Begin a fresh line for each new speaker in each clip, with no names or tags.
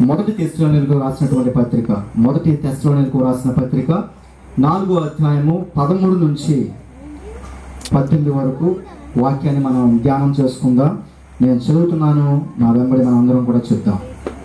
మొదటి తెస్లోనిలకు రాసినటువంటి పత్రిక మొదటి తెస్లోనిలకు రాసిన పత్రిక నాలుగో అధ్యాయము పదమూడు నుంచి పద్దెనిమిది వరకు వాక్యాన్ని మనం ధ్యానం చేసుకుందాం నేను చదువుతున్నాను నా వెంబడి మనం అందరం కూడా చెప్దాం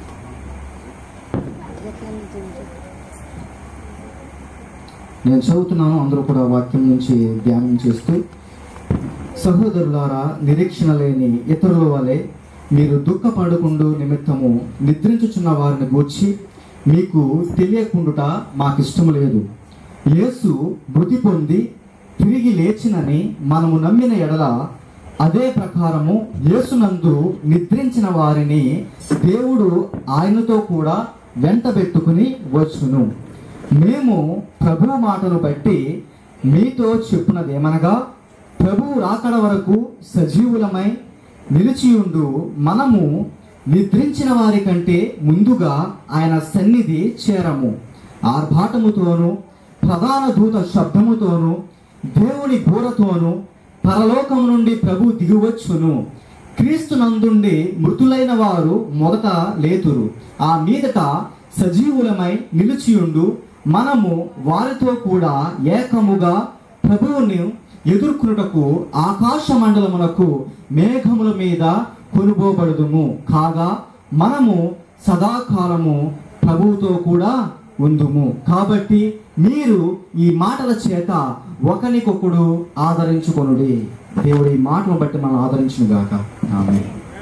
నేను చదువుతున్నాను అందరూ కూడా వాక్యం నుంచి ధ్యానం చేస్తూ సహోదరులారా నిరీక్షణ లేని ఇతరుల వలె మీరు దుఃఖపడకుండు నిమిత్తము నిద్రించుచున్న వారిని గూర్చి మీకు తెలియకుండుట మాకిష్టం లేదు యేసు మృతి పొంది తిరిగి లేచినని మనము నమ్మిన ఎడల అదే ప్రకారము యేసునందు నిద్రించిన వారిని దేవుడు ఆయనతో కూడా వెంటబెట్టుకుని వచ్చును మేము ప్రభు మాటను బట్టి మీతో చెప్పున్నదేమనగా ప్రభువు రాకడ వరకు సజీవులమై నిలిచియుండు మనము నిద్రించిన వారి కంటే ముందుగా ఆయన సన్నిధి చేరము ఆర్భాటముతోను ప్రధాన దూత శబ్దముతోను దేవుని బూరతోను పరలోకము నుండి ప్రభు దిగువచ్చును క్రీస్తు నందుండి మృతులైన వారు మొదట లేతురు ఆ మీదట సజీవులమై నిలిచియుండు మనము వారితో కూడా ఏకముగా ప్రభువుని ఎదుర్కొనుటకు ఆకాశ మండలమునకు మేఘముల మీద కొనుపోబడుదుము కాగా మనము సదాకాలము ప్రభువుతో కూడా ఉందుము కాబట్టి మీరు ఈ మాటల చేత ఒకరికొకడు ఆదరించుకొనుడి దేవుడి ఈ మాటను బట్టి మనం ఆదరించును గాక ఆమె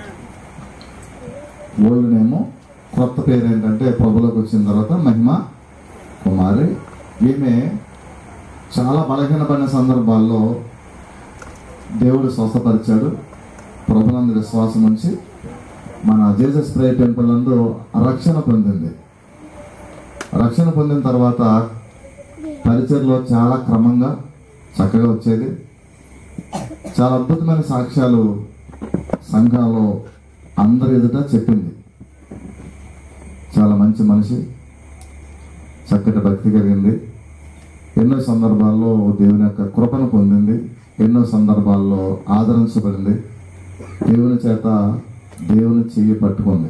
ఓల్డ్ నేమో కొత్త పేరు ఏంటంటే ప్రభులోకి వచ్చిన తర్వాత మహిమ కుమారి ఈమె చాలా బలహీనపడిన సందర్భాల్లో దేవుడు స్వస్థపరిచాడు ప్రభునందు విశ్వాసం ఉంచి మన జీసస్ ప్రే టెంపుల్ నందు రక్షణ పొందింది రక్షణ పొందిన తర్వాత పరిచయలో చాలా క్రమంగా చక్కగా వచ్చేది చాలా అద్భుతమైన సాక్ష్యాలు సంఘంలో అందరి ఎదుట చెప్పింది చాలా మంచి మనిషి చక్కటి భక్తి కలిగింది ఎన్నో సందర్భాల్లో దేవుని యొక్క కృపను పొందింది ఎన్నో సందర్భాల్లో ఆదరించబడింది దేవుని చేత దేవుని చెయ్యి పట్టుకుంది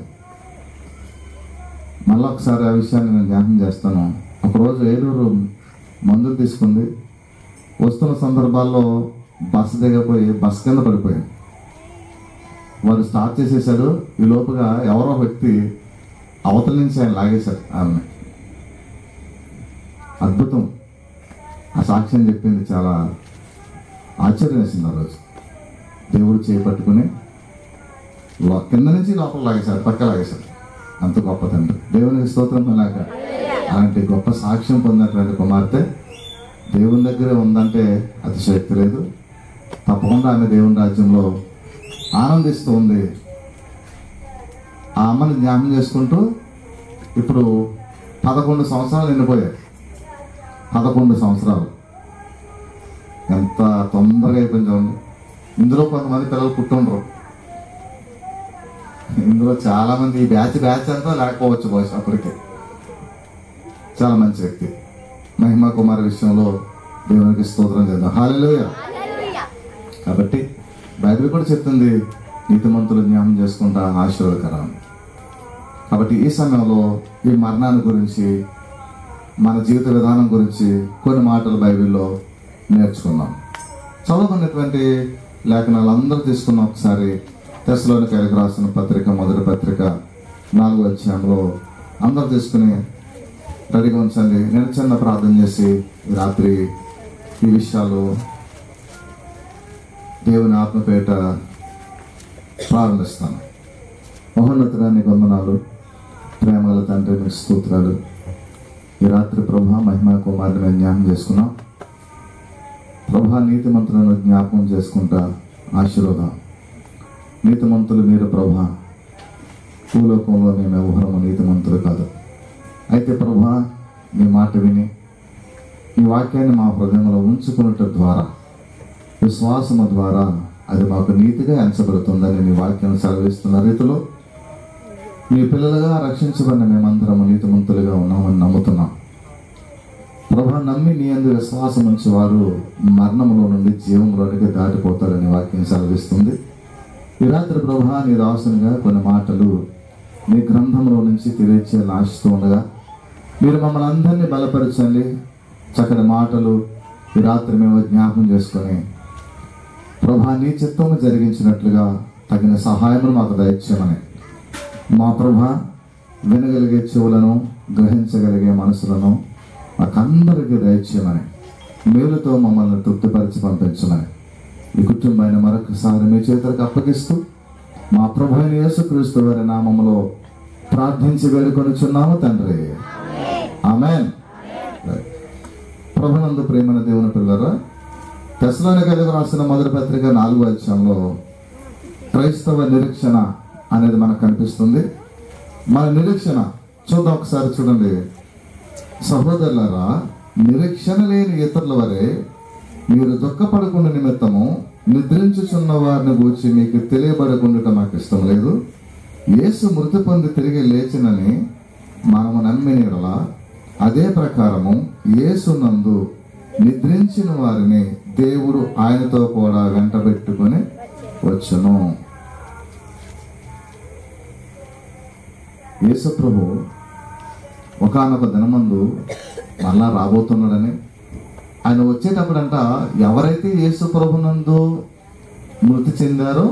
మళ్ళీ ఒకసారి ఆ విషయాన్ని నేను జ్ఞాపకం చేస్తాను ఒకరోజు ఏలూరు మందులు తీసుకుంది వస్తున్న సందర్భాల్లో బస్సు దిగపోయి బస్ కింద పడిపోయింది వాడు స్టార్ట్ చేసేసాడు ఈ లోపుగా ఎవరో వ్యక్తి అవతల నుంచి ఆయన లాగేశాడు ఆమె అద్భుతం ఆ సాక్ష్యం చెప్పింది చాలా ఆశ్చర్యం వేసింది ఆ రోజు దేవుడు చేపట్టుకుని లో- కింద నుంచి లోపల లాగేశాడు పక్క లాగేశాడు అంత గొప్ప తండ్రి దేవునికి స్తోత్రం అలాగా అలాంటి గొప్ప సాక్ష్యం పొందినటువంటి కుమార్తె దేవుని దగ్గరే ఉందంటే అతిశక్తి లేదు తప్పకుండా ఆమె దేవుని రాజ్యంలో ఆనందిస్తూ ఉంది ఆ అమ్మని జ్ఞాపకం చేసుకుంటూ ఇప్పుడు పదకొండు సంవత్సరాలు నిండిపోయాయి పదకొండు సంవత్సరాలు ఎంత తొందరగా అయిపోయింది చూడండి ఇందులో కొంతమంది పిల్లలు పుట్టుండ్రు ఇందులో చాలా మంది ఈ బ్యాచ్ బ్యాచ్ అంతా లేకపోవచ్చు బహుశా అప్పటికే చాలా మంచి వ్యక్తి మహిమా కుమార్ విషయంలో దేవునికి స్తోత్రం చేద్దాం హాలెలూయ కాబట్టి బైబిల్ కూడా చెప్తుంది నీతిమంతులు జ్ఞాపం చేసుకుంటా ఆశీర్వదకరం కాబట్టి ఈ సమయంలో ఈ మరణాన్ని గురించి మన జీవిత విధానం గురించి కొన్ని మాటలు బైబిల్లో నేర్చుకుందాం చదువుకున్నటువంటి లేఖనాలు అందరూ తీసుకున్న ఒకసారి తెశలోని కలిగి రాసిన పత్రిక మొదటి పత్రిక నాలుగో అధ్యాయంలో అందరూ తీసుకుని రెడీగా ఉంచండి నేను చిన్న ప్రార్థన చేసి ఈ రాత్రి ఈ విషయాలు దేవుని ఆత్మపేట ప్రారంభిస్తాను మహోన్నతుడా నీ వందనాలు ప్రేమల తండ్రి మీకు స్తోత్రాలు ఈ రాత్రి ప్రభా మహిమా కుమారుని మేము జ్ఞాపకం చేసుకున్నాం ప్రభా నీతిమంతులను జ్ఞాపకం చేసుకుంటా ఆశీర్వాదం నీతిమంతులు మీరు ప్రభా భూలోకంలో మేము ఎవరము నీతిమంతులు కాదు అయితే ప్రభా మీ మాట విని ఈ వాక్యాన్ని మా హృదయంలో ఉంచుకున్నట ద్వారా విశ్వాసము ద్వారా అది మాకు నీతిగా ఎంచబడుతుందని నీ వాక్యం సెలవిస్తున్న రీతిలో మీ పిల్లలుగా రక్షించబడిన మేమందరము నీతిమంతులుగా ఉన్నామని నమ్ముతున్నాం ప్రభా నమ్మి నీ అందు విశ్వాసం ఉంచి వారు మరణములో నుండి జీవంలోనికి దాటిపోతారని వాక్యం సెలవిస్తుంది ఈ రాత్రి ప్రభా నీ దాసునిగా కొన్ని మాటలు మీ గ్రంథంలో నుంచి తెలియచేయాలని ఆశిస్తూ ఉండగా మీరు మమ్మల్ని అందరినీ బలపరచండి చక్కటి మాటలు ఈ రాత్రి మేము జ్ఞాపకం చేసుకొని ప్రభా నీ చిత్తము జరిగించినట్లుగా తగిన సహాయమును మాకు దయచేయమని మా ప్రభా వినగలిగే చెవులను గ్రహించగలిగే మనసులను మాకందరికీ దయచేయమని మేలుతో మమ్మల్ని తృప్తిపరిచి పంపించమని ఈ కుటుంబాన్ని మరొకసారి మీ చేతులకు అప్పగిస్తూ మా ప్రభు అయిన యేసుక్రీస్తు వారి నామములో ప్రార్థించి వేడుకొనిచున్నాము తండ్రి ఆమెన్ ప్రభునందు ప్రేమన దేవుని పిల్లరా తెసలోని కలిగి రాసిన మొదటి పత్రిక నాలుగో అధ్యాయంలో క్రైస్తవ నిరీక్షణ అనేది మనకు కనిపిస్తుంది మన నిరీక్షణ చూద్దాం ఒకసారి చూడండి సహోదరులారా నిరీక్షణ లేని ఇతరుల వరే మీరు దుఃఖపడకుండా నిమిత్తము నిద్రించుచున్న వారిని గూర్చి మీకు తెలియబడకుండా నాకు ఇష్టం లేదు యేసు మృతి పొంది తిరిగి లేచినని మనము నమ్మిన అదే ప్రకారము యేసు నందు నిద్రించిన వారిని దేవుడు ఆయనతో కూడా వెంటబెట్టుకొని వచ్చును యేసు ప్రభు ఒకనొక దినమందు మళ్ళా రాబోతున్నాడని ఆయన వచ్చేటప్పుడంట ఎవరైతే యేసు ప్రభునందు మృతి చెందారో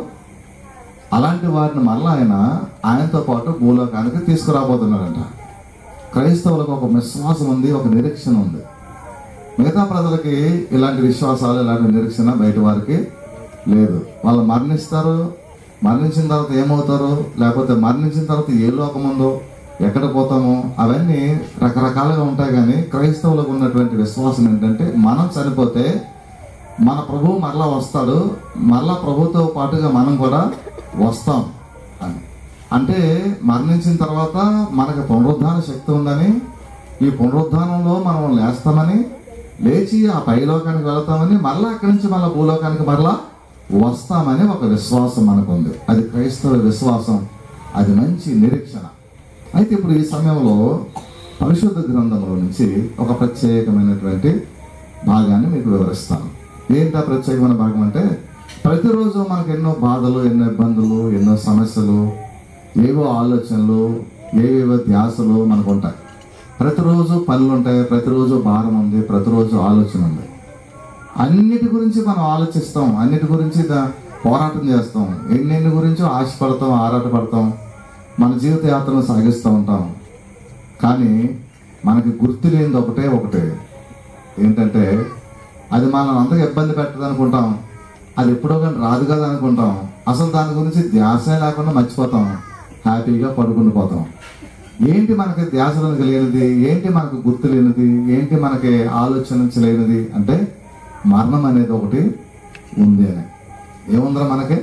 అలాంటి వారిని మళ్ళా ఆయన ఆయనతో పాటు భూలోకానికి తీసుకురాబోతున్నాడంట క్రైస్తవులకు ఒక విశ్వాసం ఉంది ఒక నిరీక్షణ ఉంది మిగతా ప్రజలకి ఇలాంటి విశ్వాసాలు ఇలాంటి నిరీక్షణ బయట వారికి లేదు వాళ్ళు మరణిస్తారు మరణించిన తర్వాత ఏమవుతారు లేకపోతే మరణించిన తర్వాత ఏ లోకం ఉందో ఎక్కడ పోతామో అవన్నీ రకరకాలుగా ఉంటాయి కానీ క్రైస్తవులకు ఉన్నటువంటి విశ్వాసం ఏంటంటే మనం చనిపోతే మన ప్రభువు మరలా వస్తాడు మరలా ప్రభుతో పాటుగా మనం కూడా వస్తాం అని అంటే మరణించిన తర్వాత మనకు పునరుద్ధాన శక్తి ఉందని ఈ పునరుద్ధానంలో మనం లేస్తామని లేచి ఆ పైలోకానికి వెళతామని మరలా అక్కడి నుంచి మళ్ళా భూలోకానికి మరలా వస్తామని ఒక విశ్వాసం మనకుంది అది క్రైస్తవ విశ్వాసం అది మంచి నిరీక్షణ అయితే ఇప్పుడు ఈ సమయంలో పరిశుద్ధ గ్రంథంలో నుంచి ఒక ప్రత్యేకమైనటువంటి భాగాన్ని మీకు వివరిస్తాను ఏంటి ఆ ప్రత్యేకమైన భాగం అంటే ప్రతిరోజు మనకు ఎన్నో బాధలు ఎన్నో ఇబ్బందులు ఎన్నో సమస్యలు ఏవో ఆలోచనలు ఏవేవో ధ్యాసలు మనకు ఉంటాయి ప్రతిరోజు పనులు ఉంటాయి ప్రతిరోజు భారం ఉంది ప్రతిరోజు ఆలోచన ఉంది అన్నిటి గురించి మనం ఆలోచిస్తాం అన్నిటి గురించి దా- పోరాటం చేస్తాం ఎన్నెన్ని గురించో ఆశపడతాం ఆరాటపడతాం మన జీవిత యాత్రను సాగిస్తూ ఉంటాం కానీ మనకి గుర్తు లేనిది ఒకటే ఒకటే ఏంటంటే అది మనం అంతగా ఇబ్బంది పెట్టదు అనుకుంటాం అది ఎప్పుడో కానీ రాదు కదా అనుకుంటాం అసలు దాని గురించి ధ్యాసే లేకుండా మర్చిపోతాం హ్యాపీగా పడుకుని పోతాం ఏంటి మనకి ధ్యాసలను కలిగినది ఏంటి మనకు గుర్తు లేనిది ఏంటి మనకి ఆలోచించలేనిది అంటే మరణం అనేది ఒకటి ఉంది అని ఏముందిరా మనకి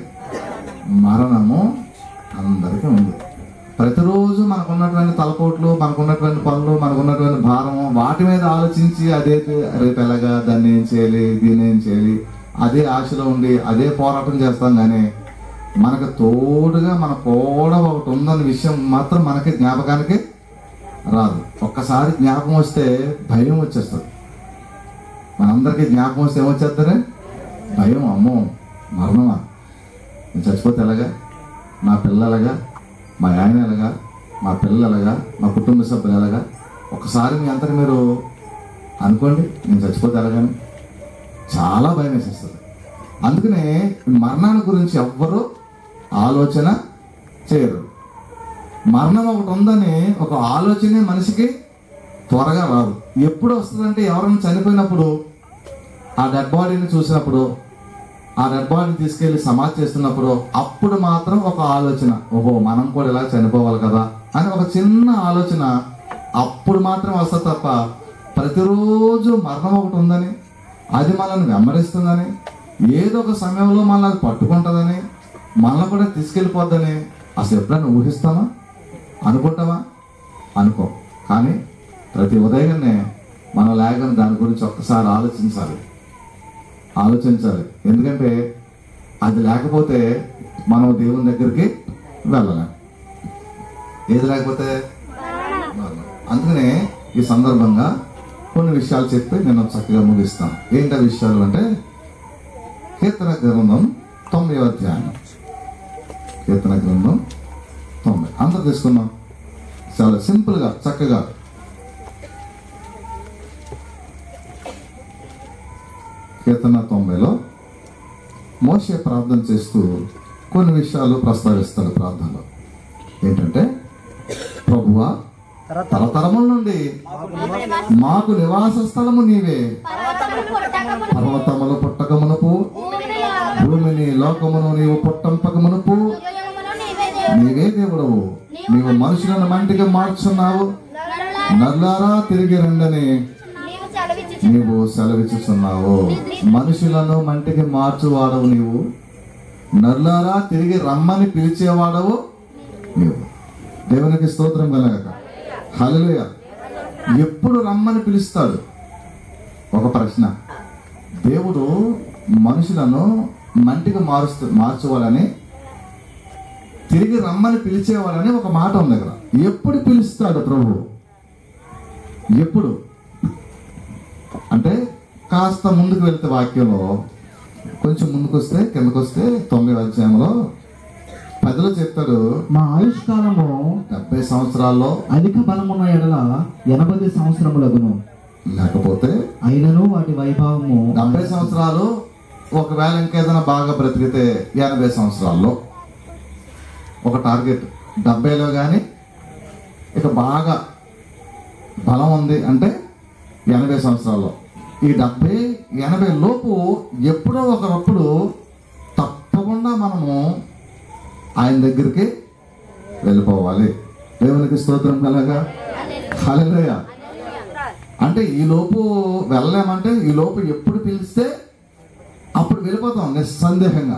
మరణము అందరికీ ఉంది ప్రతిరోజు మనకున్నటువంటి తలపోట్లు మనకున్నటువంటి పనులు మనకున్నటువంటి భారము వాటి మీద ఆలోచించి అదే రేపు ఎలాగా దాన్ని ఏం చేయాలి దీన్ని ఏం చేయాలి అదే ఆశలో ఉండి అదే పోరాటం చేస్తాం కానీ మనకు తోడుగా మన కూడా ఒకటి ఉందన్న విషయం మాత్రం మనకి జ్ఞాపకానికి రాదు ఒక్కసారి జ్ఞాపకం వస్తే భయం వచ్చేస్తుంది మనందరికీ జ్ఞాపకం వస్తే ఏమొచ్చేస్తారే భయం అమ్మో మరణమా నేను చచ్చిపోతే ఎలాగా నా పిల్లలగా మా ఆయన ఎలాగా మా పిల్లలు ఎలాగా మా కుటుంబ సభ్యులు ఎలాగా ఒకసారి మీ అందరు మీరు అనుకోండి నేను చచ్చిపోతే ఎలాగని చాలా భయం వేసేస్తుంది అందుకనే మరణాన్ని గురించి ఎవ్వరూ ఆలోచన చేయరు మరణం ఒకటి ఉందని ఒక ఆలోచనే మనిషికి త్వరగా రాదు ఎప్పుడు వస్తుందంటే ఎవరైనా చనిపోయినప్పుడు ఆ డెడ్ బాడీని చూసినప్పుడు ఆ డెడ్ బాడీని తీసుకెళ్లి సమాధి చేస్తున్నప్పుడు అప్పుడు మాత్రం ఒక ఆలోచన ఓహో మనం కూడా ఇలా చనిపోవాలి కదా అని ఒక చిన్న ఆలోచన అప్పుడు మాత్రం వస్తుంది తప్ప ప్రతిరోజు మరణం ఒకటి ఉందని అది మనల్ని వెంబడిస్తుందని ఏదో ఒక సమయంలో మనల్ని పట్టుకుంటుందని మనల్ని కూడా తీసుకెళ్ళిపోద్దని అసలు ఎప్పుడైనా ఊహిస్తామా అనుకుంటామా అనుకో కానీ ప్రతి ఉదయాన్నే మనం లేకని దాని గురించి ఒక్కసారి ఆలోచించాలి ఆలోచించాలి ఎందుకంటే అది లేకపోతే మనం దేవుని దగ్గరికి వెళ్ళలేం ఏది లేకపోతే మరణం. అందుకనే ఈ సందర్భంగా కొన్ని విషయాలు చెప్పి నేను చక్కగా ముగిస్తాను ఏంటి ఆ విషయాలు అంటే కీర్తన గ్రంథం తొమ్మిది అధ్యాయం కీర్తన గ్రంథం తొంభై అందరు తీసుకున్నాం చాలా సింపుల్గా చక్కగా కీర్తన తొంభైలో మోసే ప్రార్థన చేస్తూ కొన్ని విషయాలు ప్రస్తావిస్తాడు ప్రార్థనలో ఏంటంటే ప్రభువా తరతరముల నుండి మాకు నివాస స్థలము నీవే
పర్వతములు పుట్టకమును
పర్వతములు పుట్టకమునపు
భూమిని
భూమిని లోకమును నీవు పుట్టంపకమునపు
యుగయుగమును నీవే దేవుడు.
నీవే దేవుడవు నీవు మనుషులను మంటిగా మార్చున్నావు
నరులా
నల్లారా తిరిగి రండని
నీవు సెలవిచ్చుచు.
నీవు సెలవిచ్చుచున్నావు మనుషులను మంటికి మార్చువాడవు నీవు నల్లారా తిరిగి రమ్మని పిలిచేవాడవు నీవు దేవునికి స్తోత్రం కలగక హల్లెలూయా ఎప్పుడు రమ్మని పిలుస్తాడు ఒక ప్రశ్న దేవుడు మనుషులను మంటికి మారుస్తూ మార్చువాలని తిరిగి రమ్మని పిలిచేవాడని ఒక మాట ఉంది అక్కడ ఎప్పుడు పిలుస్తాడు ప్రభు ఎప్పుడు అంటే కాస్త ముందుకు వెళ్తే వాక్యంలో కొంచెం ముందుకు వస్తే కిందకు వస్తే తొమ్మిది అధ్యాయంలో పదిలో చెప్తాడు
మా ఆయుష్కాలము
డెబ్బై సంవత్సరాల్లో
అధిక బలమున్న ఎడల ఎనభై సంవత్సరములగును
లేకపోతే
అయినను వాటి వైభవము
డెబ్బై సంవత్సరాలు ఒకవేళ ఇంకేదైనా బాగా బ్రతికితే ఎనభై సంవత్సరాల్లో ఒక టార్గెట్ డెబ్బైలో కానీ ఇక బాగా బలం ఉంది అంటే ఎనభై సంవత్సరాల్లో ఈ డెబ్బై ఎనభై లోపు ఎప్పుడో ఒకరప్పుడు తప్పకుండా మనము ఆయన దగ్గరికి వెళ్ళిపోవాలి దేవునికి స్తోత్రం కలగా హల్లెలూయా అంటే ఈ లోపు వెళ్ళలేమంటే ఈ లోపు ఎప్పుడు పిలిస్తే అప్పుడు వెళ్ళిపోతాం నిస్సందేహంగా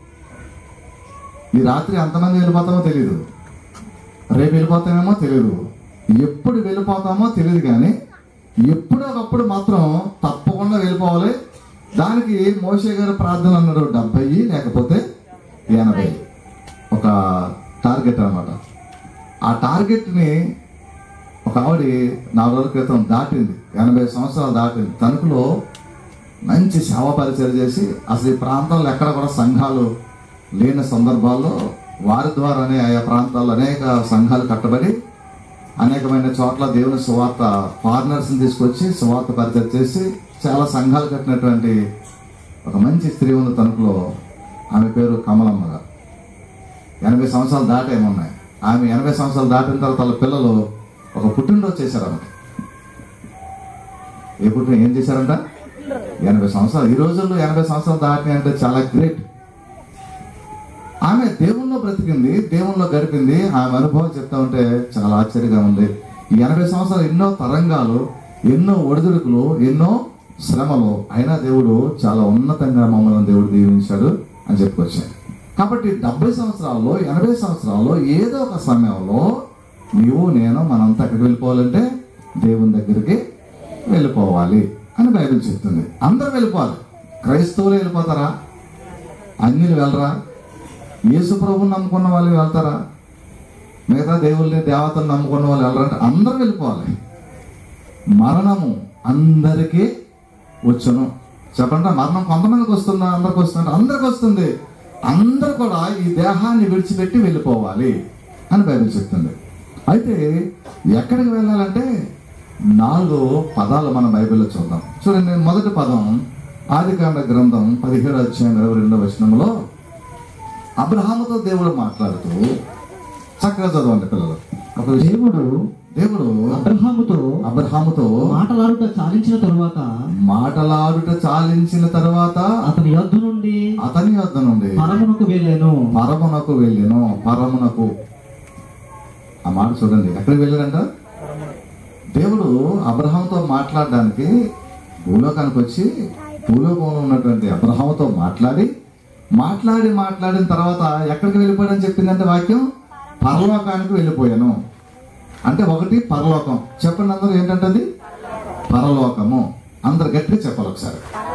ఈ రాత్రి ఎంతమంది వెళ్ళిపోతామో తెలియదు రేపు వెళ్ళిపోతామేమో తెలియదు ఎప్పుడు వెళ్ళిపోతామో తెలియదు కానీ ఎప్పుడో ఒకప్పుడు మాత్రం తప్పకుండా వెళ్ళిపోవాలి దానికి మోషే గారు ప్రార్థన అన్నాడు డెబ్బై లేకపోతే ఎనభై ఒక టార్గెట్ అన్నమాట ఆ టార్గెట్ని ఒక ఆవిడ నాలుగు రోజుల క్రితం దాటింది ఎనభై సంవత్సరాలు దాటింది తణుకులో మంచి సేవ పరిచయం చేసి అసలు ఈ ప్రాంతంలో ఎక్కడ కూడా సంఘాలు లేని సందర్భాల్లో వారి ద్వారానే ఆయా ప్రాంతాల్లో అనేక సంఘాలు కట్టబడి అనేకమైన చోట్ల దేవుని సువార్త ఫారినర్స్ని తీసుకొచ్చి సువార్త పరిచయం చేసి చాలా సంఘాలు కట్టినటువంటి ఒక మంచి స్త్రీ ఉంది తణుకులో ఆమె పేరు కమలమ్మ గారు ఎనభై సంవత్సరాలు దాటేమున్నాయి ఆమె ఎనభై సంవత్సరాలు దాటిన తర్వాత వాళ్ళ పిల్లలు ఒక పుట్టినరోజు చేశారు ఆమెకి ఏ పుట్టిన ఏం చేశారంట ఎనభై సంవత్సరాలు ఈ రోజుల్లో ఎనభై సంవత్సరాలు దాటినాయి అంటే చాలా గ్రేట్ ఆమె దేవుల్లో బ్రతికింది దేవుల్లో గడిపింది ఆమె అనుభవం చెప్తా ఉంటే చాలా ఆశ్చర్యంగా ఉంది ఈ ఎనభై సంవత్సరాలు ఎన్నో తరంగాలు ఎన్నో ఒడిదుడుకులు ఎన్నో శ్రమలు అయినా దేవుడు చాలా ఉన్నతంగా మమ్మల్ని దేవుడు దీవించాడు అని చెప్పుకొచ్చాడు కాబట్టి డెబ్బై సంవత్సరాల్లో ఎనభై సంవత్సరాల్లో ఏదో ఒక సమయంలో నీవు నేను మనంతా ఎక్కడికి వెళ్ళిపోవాలంటే దేవుని దగ్గరికి వెళ్ళిపోవాలి అని బైబిల్ చెప్తుంది అందరూ వెళ్ళిపోవాలి క్రైస్తవులు వెళ్ళిపోతారా అన్యులు వెళ్ళరా యేసు ప్రభుని నమ్ముకున్న వాళ్ళు వెళ్తారా మిగతా దేవుల్ని దేవతలు నమ్ముకున్న వాళ్ళు వెళ్ళరంటే అందరూ వెళ్ళిపోవాలి మరణము అందరికీ వచ్చును చెప్పండి మరణం కొంతమందికి వస్తుందా అందరికి వస్తుందా అందరికి వస్తుంది అందరు కూడా ఈ దేహాన్ని విడిచిపెట్టి వెళ్ళిపోవాలి అని బైబిల్ చెప్తుంది అయితే ఎక్కడికి వెళ్ళాలంటే నాలుగు పదాలు మన బైబిల్లో చూద్దాం చూడండి మొదటి పదం ఆదికాండ గ్రంథం పదిహేడు అధ్యాయం ఇరవై రెండవ వచనంలో అబ్రహాముతో దేవుడు మాట్లాడుతూ చక్కగా చదవండి పిల్లలు ఒక విషయం
దేవుడు
దేవుడు
అబ్రహాముతో
అబ్రహాముతో
మాటలాడుట చాలించిన తరువాత
మాటలాడుట చాలించిన తర్వాత
అతని యొద్ద నుండి
అతని వద్ద నుండి
పరమునకు వెళ్ళాను
పరమునకు వెళ్ళెను పరమునకు ఆ మాట చూడండి ఎక్కడికి వెళ్ళాడంట దేవుడు అబ్రహాంతో మాట్లాడడానికి భూలోకానికి వచ్చి భూలోకంలో ఉన్నటువంటి అబ్రహాంతో మాట్లాడి మాట్లాడి మాట్లాడిన తర్వాత ఎక్కడికి వెళ్ళిపోయాడని చెప్పిందంటే వాక్యం పరలోకానికి వెళ్ళిపోయాను అంటే ఒకటి పరలోకం చెప్పండి అందరూ ఏంటంటే అది పరలోకము అందరు గట్టిగా చెప్పాలి ఒకసారి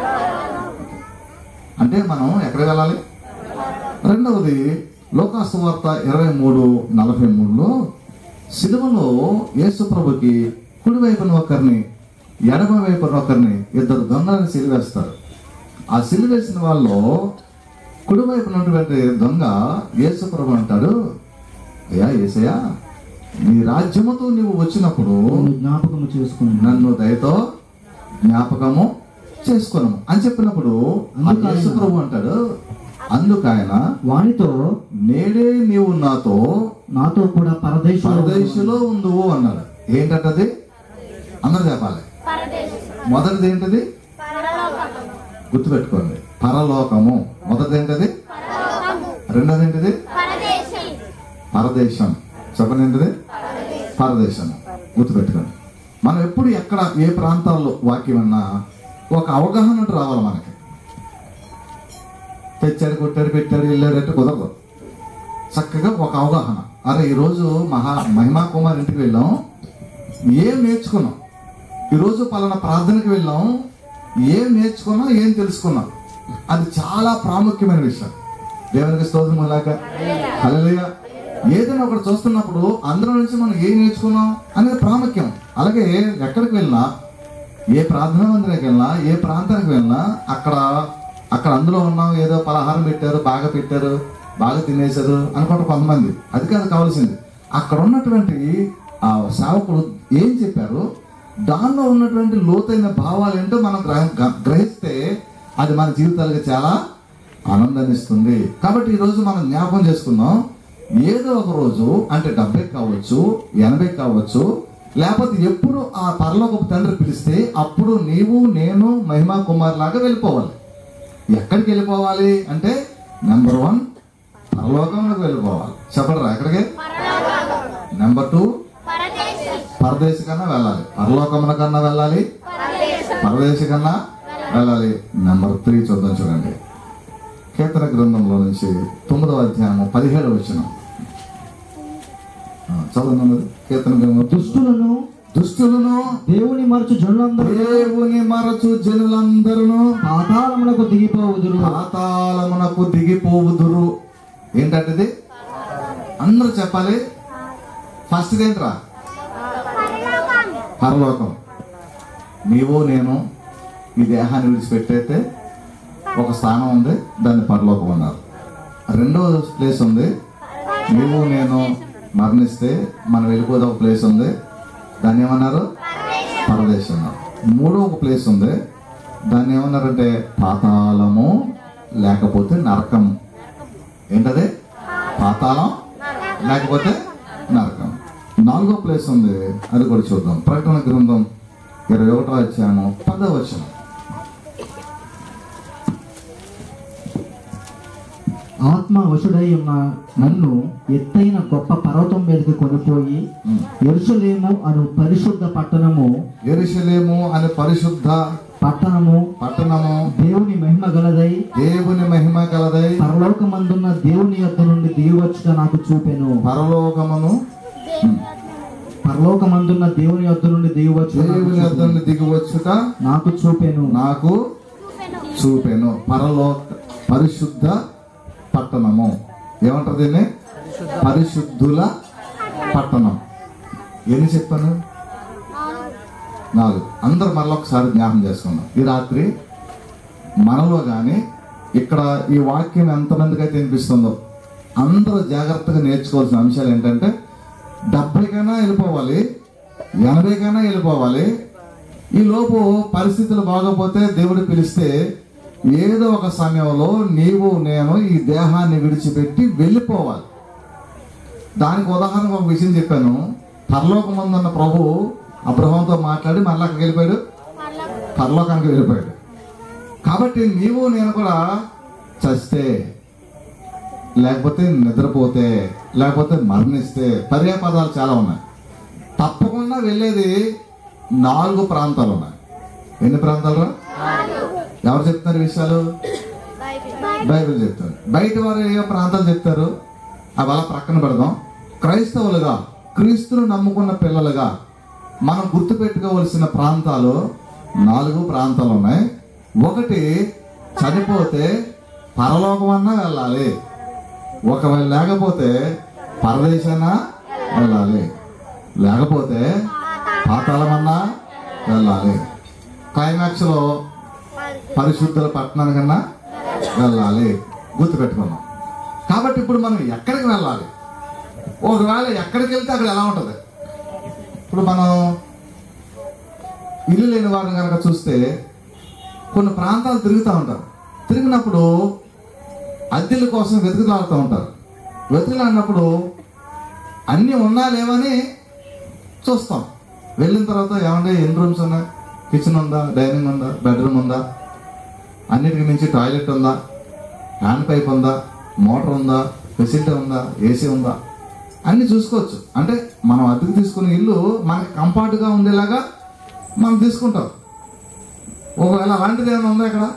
అంటే మనం ఎక్కడికి వెళ్ళాలి రెండవది లోకాసు వార్త ఇరవై మూడు నలభై మూడులో సిలువలో యేసు ప్రభుకి కుడి వైపున ఒకరిని ఎడమ వైపున ఒకరిని ఇద్దరు దొంగలను సిలివేస్తారు ఆ సిలివేసిన వాళ్ళు కుడి వైపున ఉన్నటువంటి దొంగ యేసు ప్రభు అంటాడు అయ్యా ఏసయ్యా నీ రాజ్యముతో నువ్వు వచ్చినప్పుడు
నన్ను జ్ఞాపకము చేసుకుని
నన్ను దయతో జ్ఞాపకము చేసుకును అని చెప్పినప్పుడు ఆ
అందుకు ఆయన-
యేసు ప్రభు అంటాడు అందుకు ఆయన
వానితో
నేడే నీవు నాతో
నాతో కూడా పరదేశ
పరదేశంలో ఉందువు అన్నాడు ఏంటంటది అందరు చెప్పాలి
పరదేశం
మొదటిది ఏంటది
పరలోకము
గుర్తుపెట్టుకోండి పరలోకము మొదటిది ఏంటది
పరలోకము
రెండోది ఏంటిది
పరదేశం
పరదేశం చెప్పండి ఏంటిది పరదేశం గుర్తుపెట్టుకోండి మనం ఎప్పుడు ఎక్కడ ఏ ప్రాంతాల్లో వాక్యం అన్నా ఒక అవగాహన అంటూ రావాలి మనకి తెచ్చాడు కొట్టాడు పెట్టాడు వెళ్ళాడు అంటే కుదరదు చక్కగా ఒక అవగాహన అరే ఈరోజు మహా మహిమా కుమార్ ఇంటికి వెళ్ళాం ఏం నేర్చుకున్నాం ఈరోజు పలానా ప్రార్థనకి వెళ్ళాం ఏం నేర్చుకున్నాం ఏం తెలుసుకున్నాం అది చాలా ప్రాముఖ్యమైన విషయం దేవునికి స్తోత్రం అలాగా హల్లెలూయా ఏదైనా ఒకటి చూస్తున్నప్పుడు అందులో నుంచి మనం ఏం నేర్చుకున్నాం అనేది ప్రాముఖ్యం అలాగే ఎక్కడికి వెళ్ళినా ఏ ప్రార్థనా మందిరానికి వెళ్ళినా ఏ ప్రాంతానికి వెళ్ళినా అక్కడ అక్కడ అందులో ఉన్నాం ఏదో పలహారం పెట్టారు బాగా పెట్టారు బాగా తినేశారు అనుకుంటారు కొంతమంది అది కాదు కావాల్సింది అక్కడ ఉన్నటువంటి ఆ సేవకులు ఏం చెప్పారు దానిలో ఉన్నటువంటి లోతైన భావాలు ఏంటో మనం గ్రహ- గ- గ్రహిస్తే అది మన జీవితాలకు చాలా ఆనందాన్ని ఇస్తుంది కాబట్టి ఈ రోజు మనం జ్ఞాపకం చేసుకుందాం ఏదో ఒక రోజు అంటే డెబ్బై కావచ్చు ఎనభై కావచ్చు లేకపోతే ఎప్పుడు ఆ పరలోకపు తండ్రి పిలిస్తే అప్పుడు నీవు నేను మహిమా కుమార్ లాగా వెళ్ళిపోవాలి ఎక్కడికి వెళ్ళిపోవాలి అంటే నెంబర్ వన్ పరలోకంలోకి వెళ్ళిపోవాలి చెప్పడరా ఎక్కడికి నెంబర్ టూ
పరదేశం
పరదేశ కన్నా వెళ్ళాలి పరలోకముల కన్నా వెళ్ళాలి
పరదేశం
పరదేశ కన్నా వెళ్ళాలి నెంబర్ త్రీ చూద్దాం చూడండి కీర్తన గ్రంథంలో నుంచి తొమ్మిదవ అధ్యాయము పదిహేడు వచ్చిన చదవండి అన్నది. కీర్తన గ్రంథం
దుష్టులను
దుష్టులను
దేవుని మరచు జనులందరూ
దేవుని మరచు జనులందరూ
పాతాళములకు దిగిపోవుదురు
పాతాళమునకు దిగిపోవుదురు ఏంటంటే ఇది? అందరూ చెప్పాలి ఫస్ట్ ఏంట్రా పరలోకం నీవు నేను ఈ దేహాన్ని విడిచిపెట్టయితే ఒక స్థానం ఉంది దాన్ని పరలోకం అన్నారు రెండో ప్లేస్ ఉంది నీవు నేను మరణిస్తే మనం వెళ్ళిపోతే ఒక ప్లేస్ ఉంది దాన్ని ఏమన్నారు పరదేశం అన్నారు మూడో ఒక ప్లేస్ ఉంది దాన్ని ఏమన్నారంటే పాతాళము లేకపోతే నరకం ఏంటది పాతాళం లేకపోతే నరకం నాలుగో ప్లేస్ ఉంది అది కూడా చూద్దాం ప్రకటన గ్రంథం ఇరవై ఒకటో వచ్చాను పదో వచ్చిన
ఆత్మ వశుడై ఉన్న నన్ను ఎత్తైన గొప్ప పర్వతం మీదకి కొనిపోయి ఎరుసలేము అను పరిశుద్ధ పట్టణము
ఎరుషలేము అనే పరిశుద్ధ
పట్టణము
పట్టణము
దేవుని మహిమ గలదై
దేవుని మహిమ కలదై
పరలోకమందున్న దేవుని యొద్ద నుండి దిగివచ్చుట నాకు చూపెను
పరలోకమును
పరలోకమందున్న దేవుని యొద్ద నుండి దిగివచ్చు
దేవుని వద్ద దిగివచ్చుట
నాకు చూపెను
నాకు చూపెను పరలోక పరిశుద్ధ పట్టణము ఏమంటారు దీన్ని పరిశుద్ధుల పట్టణం ఎన్ని చెప్పాను నాలుగు అందరు మళ్ళీ ఒకసారి జ్ఞాపం చేసుకుందాం ఈ రాత్రి మనలో కానీ ఇక్కడ ఈ వాక్యం ఎంతమందికి అయితే వినిపిస్తుందో అందరూ జాగ్రత్తగా నేర్చుకోవాల్సిన అంశాలు ఏంటంటే డెబ్బైకైనా వెళ్ళిపోవాలి ఎనభైకైనా వెళ్ళిపోవాలి ఈ లోపు పరిస్థితులు బాగోపోతే దేవుడు పిలిస్తే ఏదో ఒక సమయంలో నీవు నేను ఈ దేహాన్ని విడిచిపెట్టి వెళ్ళిపోవాలి దానికి ఉదాహరణకు ఒక విషయం చెప్పాను పరలోకమందున్న ప్రభు అబ్రహంతో మాట్లాడి మళ్ళీ అక్కడికి వెళ్ళిపోయాడు పరలోకానికి వెళ్ళిపోయాడు కాబట్టి నీవు నేను కూడా చస్తే లేకపోతే నిద్రపోతే లేకపోతే మరణిస్తే పర్యాయ పదాలు చాలా ఉన్నాయి తప్పకుండా వెళ్ళేది నాలుగు ప్రాంతాలు ఉన్నాయి ఎన్ని ప్రాంతాలు రా? ఎవరు చెప్తున్నారు ఈ విషయాలు బైబిల్ చెప్తారు బయట వారు ఏ ప్రాంతాలు చెప్తారు అవి అలా ప్రక్కన పెడదాం క్రైస్తవులుగా క్రీస్తును నమ్ముకున్న పిల్లలుగా మనం గుర్తుపెట్టుకోవలసిన ప్రాంతాలు నాలుగు ప్రాంతాలు ఉన్నాయి ఒకటి చనిపోతే పరలోకం అన్నా వెళ్ళాలి ఒకవేళ లేకపోతే పరదేశన్నా వెళ్ళాలి లేకపోతే పాతాళమన్నా వెళ్ళాలి క్లైమాక్స్ లో పరిశుద్ధుల పట్టణానికన్నా వెళ్ళాలి గుర్తుపెట్టుకున్నాం కాబట్టి ఇప్పుడు మనం ఎక్కడికి వెళ్ళాలి ఒకవేళ ఎక్కడికి వెళ్తే అక్కడ ఎలా ఉంటుంది ఇప్పుడు మనం ఇల్లు లేని వారిని కనుక చూస్తే కొన్ని ప్రాంతాలు తిరుగుతూ ఉంటారు తిరిగినప్పుడు అద్దెల కోసం వెతుకులాడుతూ ఉంటారు వెతుకులాడినప్పుడు అన్నీ ఉన్నా లేవని చూస్తాం వెళ్ళిన తర్వాత ఏమంటే ఎన్ని రూమ్స్ ఉన్నాయి కిచెన్ ఉందా డైనింగ్ ఉందా బెడ్రూమ్ ఉందా అన్నిటికి మించి టాయిలెట్ ఉందా హ్యాండ్ పైప్ ఉందా మోటార్ ఉందా ఫెసిలిటీ ఉందా ఏసీ ఉందా అన్ని చూసుకోవచ్చు అంటే మనం అద్దెకు తీసుకునే ఇల్లు మనకి కంఫర్ట్గా ఉండేలాగా మనం తీసుకుంటాం ఒకవేళ అలాంటిది ఏమైనా ఉందా ఇక్కడ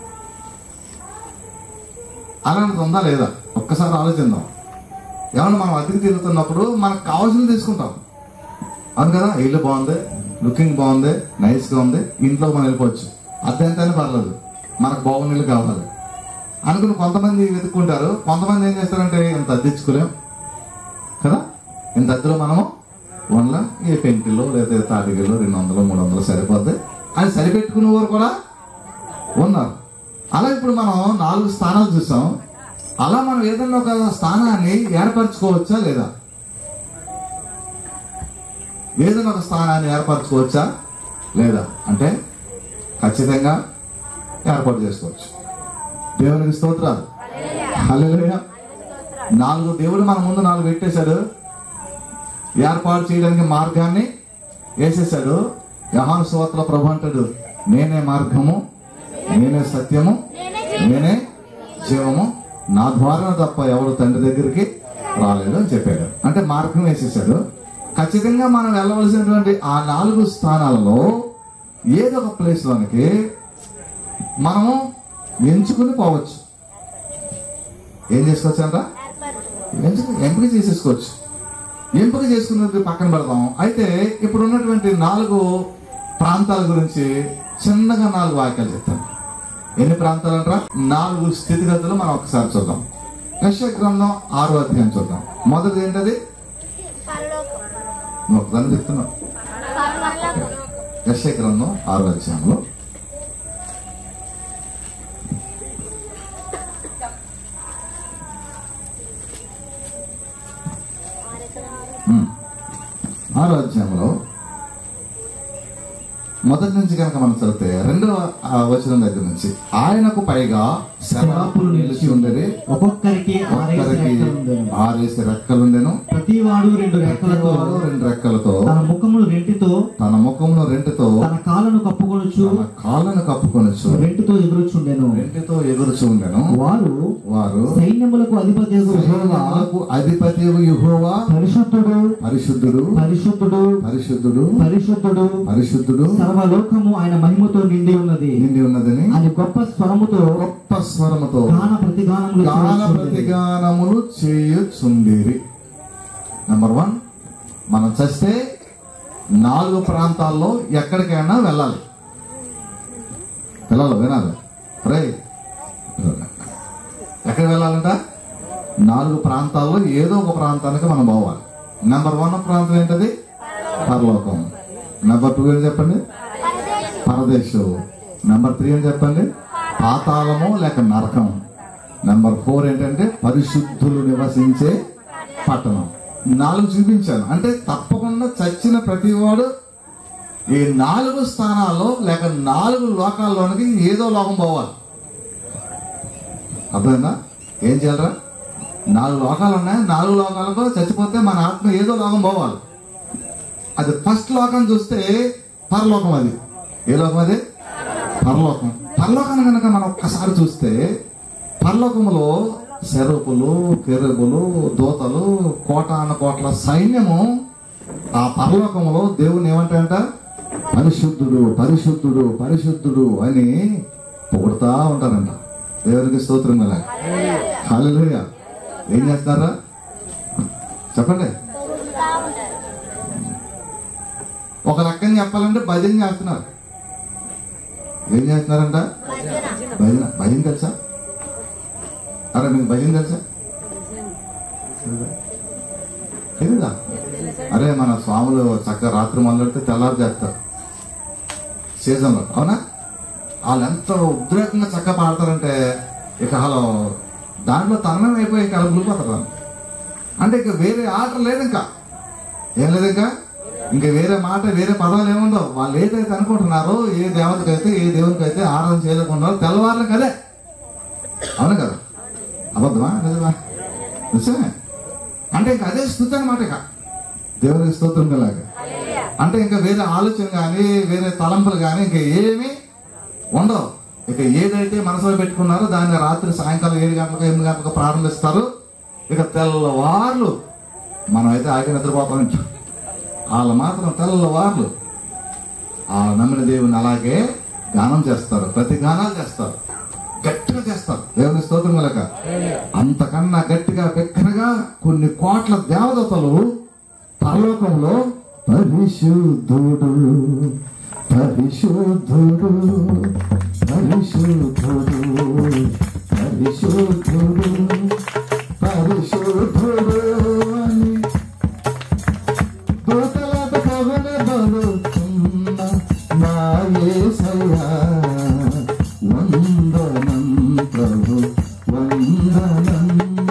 అలాంటిది ఉందా లేదా ఒక్కసారి ఆలోచిద్దాం ఏమన్నా మనం అద్దెకు తిరుగుతున్నప్పుడు మనకు కావాల్సింది తీసుకుంటాం అవును కదా ఇల్లు బాగుంది లుకింగ్ బాగుంది నైస్గా ఉంది ఇంట్లో మనం వెళ్ళిపోవచ్చు అద్దె ఎంతైనా పర్లేదు మనకు బాగున్న ఇల్లు కావాలి అనుకుని కొంతమంది వెతుక్కుంటారు కొంతమంది ఏం చేస్తారంటే ఇంత అద్దెచ్చుకోలేం కదా ఇంత అద్దెలో మనము వన్ల ఏ పెంకిలో లేదా తాటికిలో రెండు వందలు మూడు వందలు సరిపోద్ది అని సరిపెట్టుకునే వారు కూడా ఉన్నారు అలా ఇప్పుడు మనం నాలుగు స్థానాలు చూసాం అలా మనం ఏదైనా ఒక స్థానాన్ని ఏర్పరచుకోవచ్చా లేదా ఏదైనా ఒక స్థానాన్ని ఏర్పరచుకోవచ్చా లేదా అంటే ఖచ్చితంగా ఏర్పాటు చేసుకోవచ్చు దేవునికి స్తోత్రాలు హల్లెలూయా నాలుగు దేవుడు మన ముందు నాలుగు పెట్టేశాడు ఏర్పాటు చేయడానికి మార్గాన్ని వేసేసాడు యహాను సువార్తల ప్రభు అంటాడు నేనే మార్గము నేనే సత్యము నేనే జీవము నా ద్వారా తప్ప ఎవరు తండ్రి దగ్గరికి రాలేదు అని చెప్పాడు అంటే మార్గం వేసేసాడు ఖచ్చితంగా మనం వెళ్ళవలసినటువంటి ఆ నాలుగు స్థానాలలో ఏదో ఒక ప్లేస్ లోనికి మనము ఎంచుకుని పోవచ్చు ఏం చేసుకోవచ్చు అంట ఎంచుకు ఎంపిక చేసేసుకోవచ్చు ఎంపిక చేసుకున్నది పక్కన పెడదాం అయితే ఇప్పుడు ఉన్నటువంటి నాలుగు ప్రాంతాల గురించి చిన్నగా నాలుగు వాక్యాలు చెప్తాను ఎన్ని ప్రాంతాలు అంటారా నాలుగు స్థితిగతులు మనం ఒకసారి చూద్దాం యశ గ్రంథం ఆరో అధ్యాయం చూద్దాం మొదటిది ఏంటది నువ్వు ఒకదాన్ని చెప్తున్నావు యశ గ్రంథం ఆరో అధ్యాయంలో ఉమ్. ఆరో అధ్యాయంలో మొదటి నుంచి కనుక మనం చదివితే రెండవ ఆ, వచనం దగ్గర నుంచి ఆయనకు పైగా శరాపులు నిలిచి ఉండేది
ఒక్కొక్కరికి ఆరేసి
ఒక్కరికి
రెక్కలుండెను.
ఆరేసి రెక్కలుండెను
ప్రతివాడు రెండు రెక్కలతో
ప్రతివాడు రెండు రెక్కలతో
తన ముఖములు రెంటితో
తన ముఖంలో రెంటితో
తన కాళ్ళను కప్పుకొనుచు
తన కాళ్ళను కప్పుకొనొచ్చు
రెంటితో ఎగురుచుండెను
రెంటితో ఎగురుచు ఉండెను
వారు
వారు
సైన్యములకు అధిపతి
సైన్యములకు అధిపతి యుహోవా
పరిశుద్ధుడు
పరిశుద్ధుడు
పరిశుద్ధుడు
పరిశుద్ధుడు
పరిశుద్ధుడు
పరిశుద్ధుడు
సర్వలోకము ఆయన మహిమతో నిండి ఉన్నది
నిండి ఉన్నదని
అని గొప్ప స్వరముతో
గొప్ప స్వరముతో
గాన ప్రతిగానములు
గాన
చేయుచుండెను.
ప్రతిగానములు చేయుచుండేరి నెంబర్ వన్ మనం చస్తే నాలుగు ప్రాంతాల్లో ఎక్కడికైనా వెళ్ళాలి పిల్లలు వినాలి రే ఎక్కడ వెళ్ళాలంట నాలుగు ప్రాంతాల్లో ఏదో ఒక ప్రాంతానికి మనం పోవాలి నెంబర్ వన్ ప్రాంతం ఏంటది పరలోకం నెంబర్ టూ ఏంటి చెప్పండి పరదేశం నెంబర్ త్రీ అని చెప్పండి పాతాళము లేక నరకం నెంబర్ ఫోర్ ఏంటంటే పరిశుద్ధులు నివసించే పట్టణం నాలుగు చూపించాను అంటే తప్పకుండా చచ్చిన ప్రతివాడు ఈ నాలుగు స్థానాల్లో లేక నాలుగు లోకాల్లోనికి ఏదో లోకం పోవాలి అర్థమైందా ఏం చేయాలరా నాలుగు లోకాలు ఉన్నాయి నాలుగు లోకాలకు చచ్చిపోతే మన ఆత్మ ఏదో లోకం పోవాలి అది ఫస్ట్ లోకం చూస్తే పరలోకం అది ఏ లోకం అది పరలోకం పరలోకాన్ని కనుక మనం ఒక్కసారి చూస్తే పరలోకములో శరూపులు కెరుబులు దూతలు కోటాన కోట్ల సైన్యము ఆ పరలోకములో దేవుని ఏమంటాయంట పరిశుద్ధుడు పరిశుద్ధుడు పరిశుద్ధుడు అని పొగుడుతా ఉంటారంట దేవునికి స్తోత్రం కదా హల్లెలూయా ఏం చేస్తారా చెప్పండి ఒక రకంగా చెప్పాలంటే భజన చేస్తున్నారు ఏం చేస్తున్నారంట భజన భజన తెలుసా అరే మీకు భజన తెలుసా తెలీదా అరే మన స్వాములు చక్కగా రాత్రి మొదలెడితే తెల్లారు చేస్తారు సీజన్లో అవునా వాళ్ళు ఎంత ఉద్రేకంగా చక్కగా పాడతారంటే ఇక వాళ్ళు దాంట్లో తనమే అయిపోయి ఇక వాళ్ళు గురిపోతారు వాళ్ళు. అంటే ఇంకా వేరే ఆట లేదు ఇంకా ఏం లేదు ఇంకా ఇంకా వేరే మాట వేరే పదాలు ఏముండవు వాళ్ళు ఏదైతే అనుకుంటున్నారో ఏ దేవతకైతే ఏ దేవునికైతే ఆరాధన చేయలేకున్నారో తెల్లవారులు కదే అవును కదా అబద్ధమా నిజమా నిజమే అంటే ఇంకా అదే స్థుతి అనమాట ఇక దేవునికి స్తోత్రం కలాగా అంటే ఇంకా వేరే ఆలోచన కానీ వేరే తలంపులు కానీ ఇంకా ఏమీ ఉండవు ఇక ఏదైతే మనసులో పెట్టుకున్నారో దాన్ని రాత్రి సాయంకాలం ఏడు గంటలకు ఎనిమిది గంటలకు ప్రారంభిస్తారు ఇక తెల్లవార్లు మనం అయితే ఆగి నిద్రపోతాం ఉంటాం వాళ్ళు మాత్రం తెల్లవార్లు ఆ నమ్మిన దేవుని అలాగే గానం చేస్తారు ప్రతి గానాలు చేస్తారు గట్టిగా చేస్తారు దేవుని స్తోత్రం కలక అంతకన్నా గట్టిగా పెక్కనగా కొన్ని కోట్ల దేవదతలు పరలోకంలో పరిశుద్ధుడు పరిశుద్ధుడు పరిశుద్ధుడు పరిశుద్ధుడు పరిశుద్ధుడు అని దూతలత కవన బలుతున్న నా యేసయ్యా వందనం ప్రభు వందనం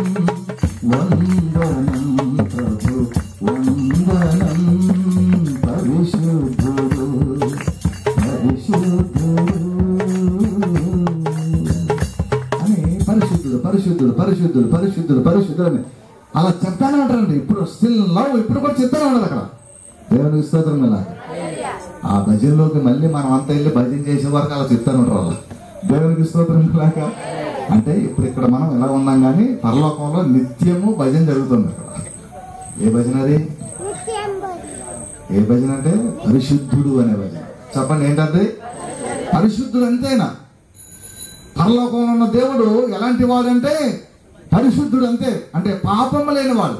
వందనం ప్రభు వందనం పరిశుద్ధుడు పరిశుద్ధుడు అని పరిశుద్ధుడు పరిశుద్ధుడు పరిశుద్ధుడు పరిశుద్ధుడు పరిశుద్ధుడు అని అలా చెప్తానే ఉంటారండి ఇప్పుడు స్టిల్ లవ్ ఇప్పుడు కూడా చెప్తానే ఉండదు అక్కడ దేవునికి స్తోత్రం ఇలా ఆ భజనలోకి మళ్ళీ మనం అంతా వెళ్ళి భజన చేసే వరకు అలా చెప్తానే ఉంటారు వాళ్ళు దేవునికి స్తోత్రం ఇలాక అంటే ఇప్పుడు ఇక్కడ మనం ఎలా ఉన్నాం కానీ పరలోకంలో నిత్యము భజన జరుగుతుంది అక్కడ ఏ భజన అది ఏ భజన అంటే పరిశుద్ధుడు అనే భజన చెప్పండి ఏంటంటే పరిశుద్ధుడు అంతేనా పరలోకంలో ఉన్న దేవుడు ఎలాంటి వాడంటే పరిశుద్ధుడు అంతే అంటే పాపము లేనివాడు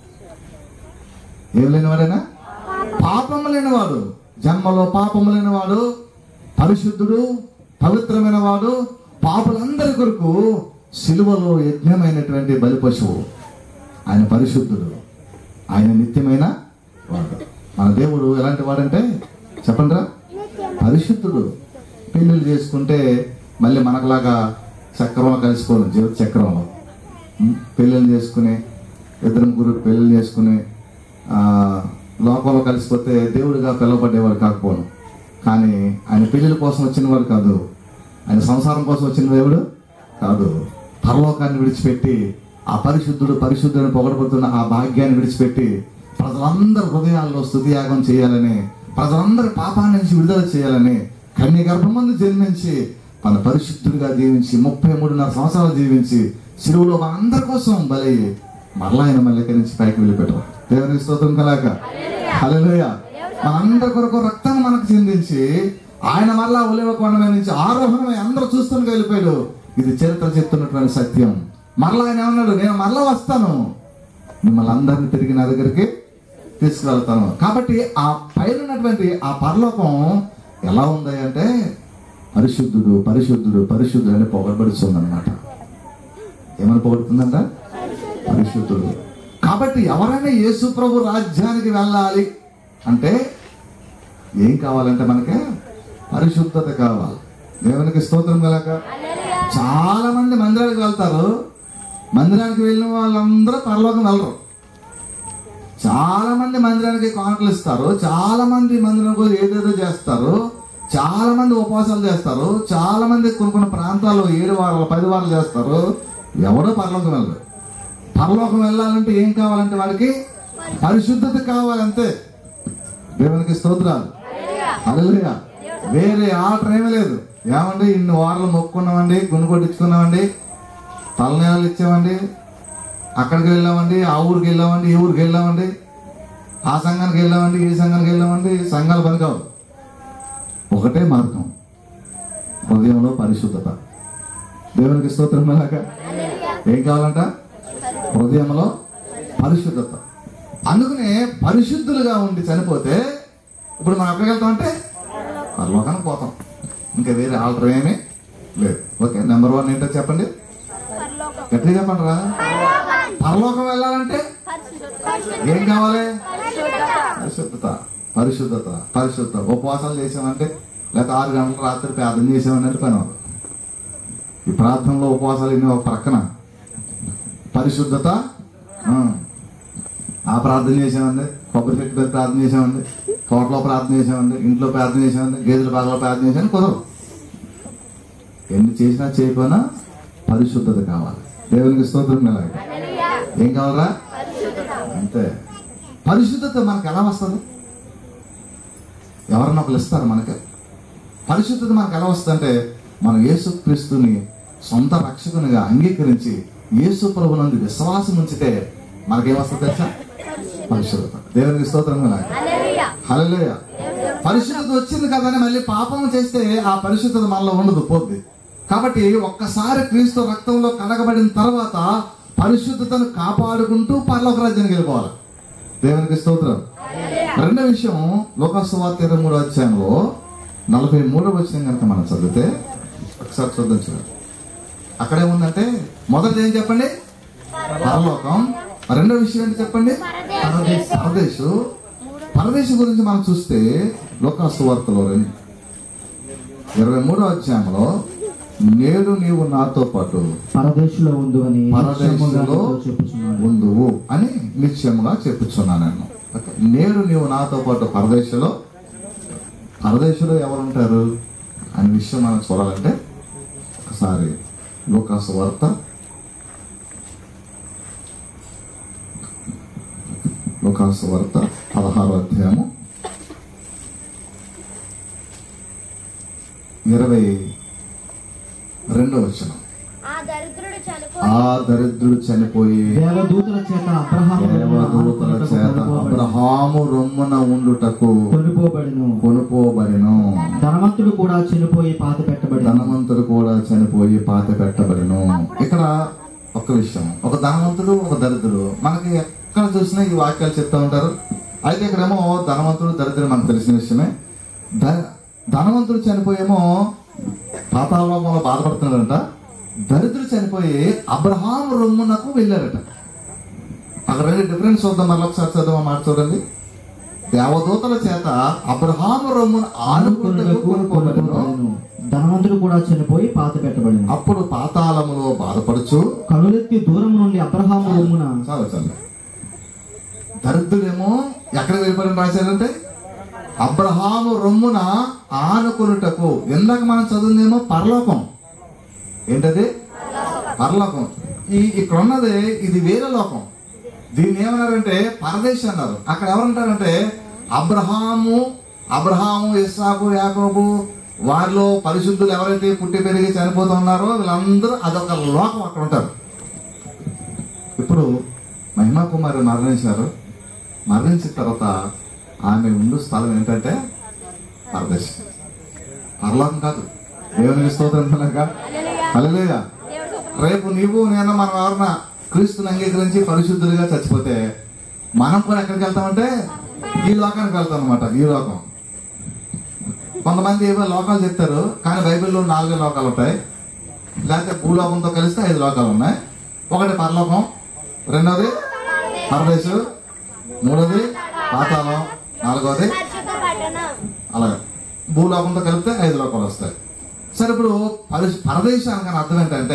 ఏం లేనివాడేనా పాపము లేనివాడు జన్మలో పాపము లేనివాడు పరిశుద్ధుడు పవిత్రమైన వాడు పాపులందరి కొరకు సిలువలో యజ్ఞమైనటువంటి బలి పశువు ఆయన పరిశుద్ధుడు ఆయన నిత్యమైన వాడు మన దేవుడు ఎలాంటి వాడంటే చెప్పండి రా పరిశుద్ధుడు పెళ్ళిళ్ళు చేసుకుంటే మళ్ళీ మనకులాగా చక్రంలో కలిసిపోదు జీవిత చక్రంలో ఉం? పెళ్ళిళ్ళు చేసుకుని ఇద్దరు ముగ్గురు పెళ్ళిళ్ళు చేసుకుని ఆ, లోకంలో కలిసిపోతే దేవుడిగా పిలువబడేవాడు కాకపోను కానీ ఆయన పెళ్ళిళ్ళ కోసం వచ్చినవాడు కాదు ఆయన సంసారం కోసం వచ్చిన దేవుడు కాదు పరలోకాన్ని విడిచిపెట్టి ఆ పరిశుద్ధుడు పరిశుద్ధుని పొగడబడుతున్న ఆ భాగ్యాన్ని విడిచిపెట్టి ప్రజలందరి హృదయాల్లో స్తుతియాగం చేయాలని ప్రజలందరి పాపాన్ని నుంచి విడుదల చేయాలని కన్య గర్భమందు జన్మించి మన పరిశుద్ధుడిగా జీవించి ముప్పై మూడున్నర సంవత్సరాలు జీవించి శిలువులో మన అందరి కోసం బలి మరలా ఆయన మళ్ళీ ఇక్కడి నుంచి పైకి వెళ్ళిపెట్టారు దేవునికి స్తోత్రం కలాక హల్లెలూయా మనందరి కొరకు రక్తాన్ని మనకు చెందించి ఆయన మరలా ఒలివ కొండ మీద నుంచి ఆరోహణమై అందరూ చూస్తున్న వెళ్ళిపోయాడు ఇది చరిత్ర చెప్తున్నటువంటి సత్యం మరలా ఆయన ఏమన్నాడు నేను మరలా వస్తాను మిమ్మల్ని అందరిని తిరిగి నా దగ్గరికి తీసుకువెళ్తాను కాబట్టి ఆ పైన ఉన్నటువంటి ఆ పరలోకం ఎలా ఉంది అంటే పరిశుద్ధుడు పరిశుద్ధుడు పరిశుద్ధుడు అని పొగడబడుతుంది అనమాట ఏమని పొగడుతుందంట పరిశుద్ధుడు కాబట్టి ఎవరైనా యేసు ప్రభు రాజ్యానికి వెళ్ళాలి అంటే ఏం కావాలంటే మనకి పరిశుద్ధత కావాలి దేవునికి స్తోత్రం కలక చాలా మంది మందిరానికి వెళ్తారు మందిరానికి వెళ్ళిన వాళ్ళందరూ పరలోకం వెళ్ళరు చాలా మంది మందిరానికి కానుకలు ఇస్తారు చాలా మంది మందిరానికి పోయి ఏదేదో చేస్తారు చాలా మంది ఉపవాసాలు చేస్తారు చాలా మంది కొన్ని కొన్ని ప్రాంతాల్లో ఏడు వారాలు పది వారాలు చేస్తారు ఎవడో పరలోకం వెళ్ళరు పరలోకం వెళ్ళాలంటే ఏం కావాలంటే వాడికి పరిశుద్ధత కావాలంతే దేవునికి స్తోత్రాలు హల్లెలూయా వేరే ఆర్డర్ ఏమీ లేదు ఏమండి ఇన్ని వారాలు మొక్కున్నామండి గుండు కొట్టించుకున్నామండి తలనేలు ఇచ్చామండి అక్కడికి వెళ్ళామండి ఆ ఊరికి వెళ్ళామండి ఈ ఊరికి వెళ్ళామండి ఆ సంఘానికి వెళ్ళామండి ఈ సంఘానికి వెళ్ళామండి సంఘాలు పనికావు ఒకటే మార్గం హృదయంలో పరిశుద్ధత దేవునికి స్తోత్రం అలాగా ఏం కావాలంట హృదయంలో పరిశుద్ధత అందుకనే పరిశుద్ధులుగా ఉండి చనిపోతే ఇప్పుడు మనం ఎక్కడికి వెళ్తాం అంటే పరలోకానికి పోతాం ఇంకా వేరే ఆల్టర్ ఏమీ లేదు ఓకే నెంబర్ వన్ ఏంటో చెప్పండి గట్టిగా చెప్పండి రా పరలోకం వెళ్ళాలంటే ఏం కావాలి పరిశుద్ధత పరిశుద్ధత పరిశుద్ధత ఉపవాసాలు చేసామంటే లేకపోతే ఆరు గంటల రాత్రి ప్రార్థన చేసామంటే పని అవ్వదు. ఈ ప్రార్థనలో ఉపవాసాలు ఇన్ని ఒక ప్రక్కన పరిశుద్ధత ఆ, ఆ ప్రార్థన చేసామండి కొబ్బరి చెట్టు మీద ప్రార్థన చేసామండి తోటలో ప్రార్థన చేసామండి ఇంట్లో ప్రార్థన చేసామండి గేదెల బాగా ప్రార్థన చేసామని కుదరదు ఎన్ని చేసినా చేయకపోయినా పరిశుద్ధత కావాలి దేవునికి స్తోత్రం కలగాలి ఏం కావాలరా అంతే పరిశుద్ధత మనకు ఎలా వస్తుంది ఎవరన్నా ఒకరు ఇస్తారు మనకి పరిశుద్ధత మనకు ఎలా వస్తుందంటే మనం యేసుక్రీస్తుని సొంత రక్షకునిగా అంగీకరించి యేసు ప్రభునందు విశ్వాసం ఉంచితే మనకేమొస్తుంది తెలుసా పరిశుద్ధత దేవునికి స్తోత్రం కలగాలి హల్లెలూయా పరిశుద్ధత వచ్చింది కదని మళ్ళీ పాపం చేస్తే ఆ పరిశుద్ధత మనలో ఉండదు పోద్ది కాబట్టి ఒక్కసారి క్రీస్తు రక్తంలో కడగబడిన తర్వాత పరిశుద్ధతను కాపాడుకుంటూ పరలోక రాజ్యానికి వెళ్ళిపోవాలి దేవునికి స్తోత్రం రెండో విషయం లోకస్వార్త ఇరవై మూడో అధ్యాయంలో నలభై మూడో వచ్చిన కనుక మనం చదివితే ఒకసారి చూద్దాం చూడండి అక్కడేముందంటే మొదటిది ఏం చెప్పండి పరలోకం రెండో విషయం ఏంటి చెప్పండి పరదేశు పరదేశం గురించి మనం చూస్తే లోకాసు వార్తలో రెండు ఇరవై మూడో అధ్యాయంలో నేడు నీవు నాతో పాటు
పరదేశులో ఉండు అని
పరదేశంలో
నిశ్చయముగా నీతో చెప్పుచున్నాను
ఉండువు అని నిశ్చయముగా చెప్పుచున్నాను నేను ఓకే. నేడు నీవు నాతో పాటు పరదేశంలో పరదేశంలో ఎవరు ఉంటారు అనే విషయం మనం చూడాలంటే ఒకసారి లోకాసు వార్త లోకాసు వార్త పదహారో అధ్యాయము ఇరవై రెండో వచనం
ఆ దరిద్రుడు చనిపోయి
ఆ దరిద్రుడు చనిపోయి
దేవదూతల చేత అబ్రహాము
దేవదూతల చేత అబ్రహాము రొమ్మున ఉండుటకు
కొనుకోబడిను
కొనుకోబడిను
ధనవంతుడు కూడా చనిపోయి పాత పెట్టబడి
ధనవంతుడు కూడా చనిపోయి పాత పెట్టబడిను ఇక్కడ ఒక విషయం ఒక ధనవంతుడు ఒక దరిద్రుడు మనకి ఎక్కడ చూసినా ఈ వాక్యాలు చెప్తా ఉంటారు అయితే ఇక్కడేమో ధనవంతుడు దరిద్రుడు మనకు తెలిసిన విషయమే ధ- ధనవంతుడు చనిపోయేమో పాతాళంలో బాధపడుతున్నాడంట దరిద్రుడు చనిపోయి అబ్రహాం రొమ్మునకు వెళ్ళారట అక్కడ రెండు డిఫరెన్స్ చూద్దాం మరొకసారి ఒకసారి చదువు మాట చూడండి దేవదూతల చేత అబ్రహాము రొమ్మును ఆనుకుంటూ కొనుక్కోబడిను
కొనుకోబడిను ధనవంతుడు కూడా చనిపోయి పాత పెట్టబడిను
అప్పుడు పాతాళములో బాధపడుచు
కనులెత్తి దూరం నుండి అబ్రహాము రొమ్మున
చాలు చాలు దరిద్రుడేమో ఎక్కడ వెళ్ళిపోయిన రాశారంటే అబ్రహాము రొమ్మున ఆనుకొనుటకు ఇందాక మనం చదివిందేమో పరలోకం ఏంటది పరలోకం ఈ ఇక్కడ ఉన్నది ఇది వేరే లోకం దీన్ని ఏమన్నారంటే పరదేశ్ అన్నారు అక్కడ ఎవరంటారంటే అబ్రహాము అబ్రహాము ఇస్సాకు యాకోబు వారిలో పరిశుద్ధులు ఎవరైతే పుట్టి పెరిగి చనిపోతున్నారో వీళ్ళందరూ అదొక లోకం అక్కడ ఉంటారు ఇప్పుడు మహిమా కుమారి మరణించారు మరణించిన తర్వాత ఆమె ఉండు స్థలం ఏంటంటే పరదేశం పరలోకం కాదు దేవునికి స్తోత్రం కనుక హల్లెలూయా రేపు నీవు నేను మనం ఎవరన్నా క్రీస్తుని అంగీకరించి పరిశుద్ధులుగా చచ్చిపోతే మనం కూడా ఎక్కడికి వెళ్తామంటే ఈ లోకానికి వెళ్తాం అనమాట ఈ లోకం కొంతమంది ఏవో లోకాలు చెప్తారు కానీ బైబిల్లో నాలుగే లోకాలు ఉంటాయి లేకపోతే భూలోకంతో కలిస్తే ఐదు లోకాలు ఉన్నాయి ఒకటి పరలోకం రెండోది పరదేశు మూడోది పాతాళం నాలుగోది
పరిశుద్ధ పట్టణం
అలాగే భూలోకంతో కలిపితే ఐదు లోకాలు వస్తాయి సరే ఇప్పుడు పరి పరదేశానికి అర్థం ఏంటంటే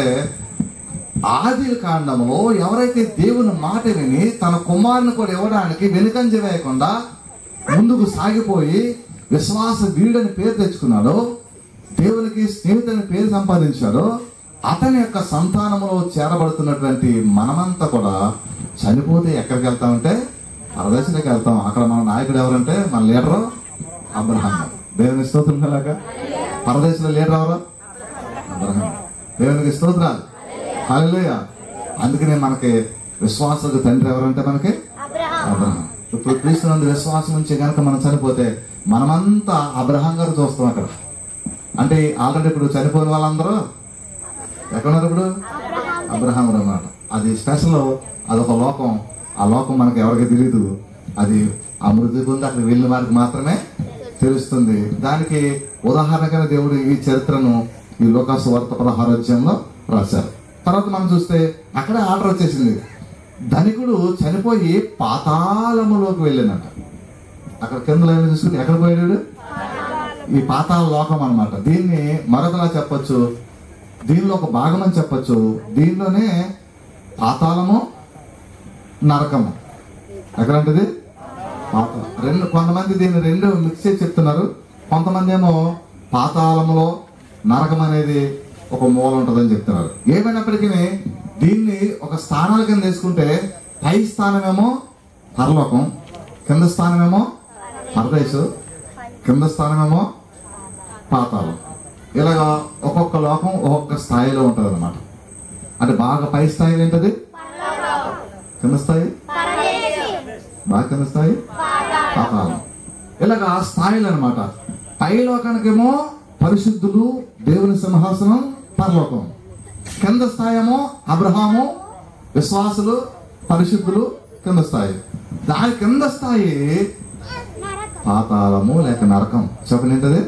ఆది కాండంలో ఎవరైతే దేవుని మాట విని తన కుమారుని కూడా ఇవ్వడానికి వెనుకంజ వేయకుండా ముందుకు సాగిపోయి విశ్వాస వీడని పేరు తెచ్చుకున్నాడో దేవునికి స్నేహితుని పేరు సంపాదించాడో అతని యొక్క సంతానంలో చేరబడుతున్నటువంటి మనమంతా కూడా చనిపోతే ఎక్కడికి వెళ్తామంటే పరదేశానికి వెళ్తాం అక్కడ మన నాయకుడు ఎవరంటే మన లీడరు అబ్రహాం దేవుని స్తోత్రం కలాగా పరదేశంలో లీడర్ ఎవరు అబ్రహాం దేవునికి స్తోత్రాలు హల్లెలూయ అందుకనే మనకి విశ్వాసకు తండ్రి ఎవరంటే మనకి
అబ్రహాం
అబ్రహాం ఇప్పుడు క్రీస్తునందు విశ్వాసం ఉంచి కనుక మనం చనిపోతే మనమంతా అబ్రహాం గారు చూస్తాం అక్కడ అంటే ఆల్రెడీ ఇప్పుడు చనిపోయిన వాళ్ళందరూ ఎక్కడున్నారు ఇప్పుడు అబ్రహాం అన్నమాట అది స్పెషల్ అదొక లోకం ఆ లోకం మనకి ఎవరికి తెలియదు అది ఆ మృతి పొంది అక్కడికి వెళ్ళిన వారికి మాత్రమే తెలుస్తుంది దానికి ఉదాహరణగా దేవుడు ఈ చరిత్రను ఈ లోకాసు వార్త పదహారోధ్యంలో రాశారు తర్వాత మనం చూస్తే అక్కడే ఆర్డర్ వచ్చేసింది ధనికుడు చనిపోయి పాతాళములోకి వెళ్ళినట అక్కడ కింద లైన్ చూసుకుని ఎక్కడ పోయాడు ఈ పాతాళ లోకం అన్నమాట దీన్ని మరొకలా చెప్పొచ్చు దీనిలో ఒక భాగం అని చెప్పొచ్చు దీనిలోనే పాతాళము నరకము ఎక్కడంటది పాతాళం రెండు కొంతమంది దీన్ని రెండు మిక్స్ చేసి చెప్తున్నారు కొంతమంది ఏమో పాతాళంలో నరకం అనేది ఒక మూల ఉంటుందని చెప్తున్నారు ఏమైనప్పటికీ దీన్ని ఒక స్థానాల కింద తీసుకుంటే పై స్థానమేమో పరలోకం కింద స్థానమేమో పరదేశు కింద స్థానమేమో పాతాళం ఇలాగా ఒక్కొక్క లోకం ఒక్కొక్క స్థాయిలో ఉంటుంది అనమాట అంటే బాగా పై స్థాయి ఏంటది కింద స్థాయి బాగా కింద స్థాయి పాతాళం ఇలాగా స్థాయిలు అనమాట పై లోకానికేమో పరిశుద్ధులు దేవుని సింహాసనం పరలోకం కింద స్థాయి ఏమో అబ్రహాము విశ్వాసులు పరిశుద్ధులు కింద స్థాయి దాని కింద స్థాయి పాతాళము లేక నరకం చెప్పండి ఏంటది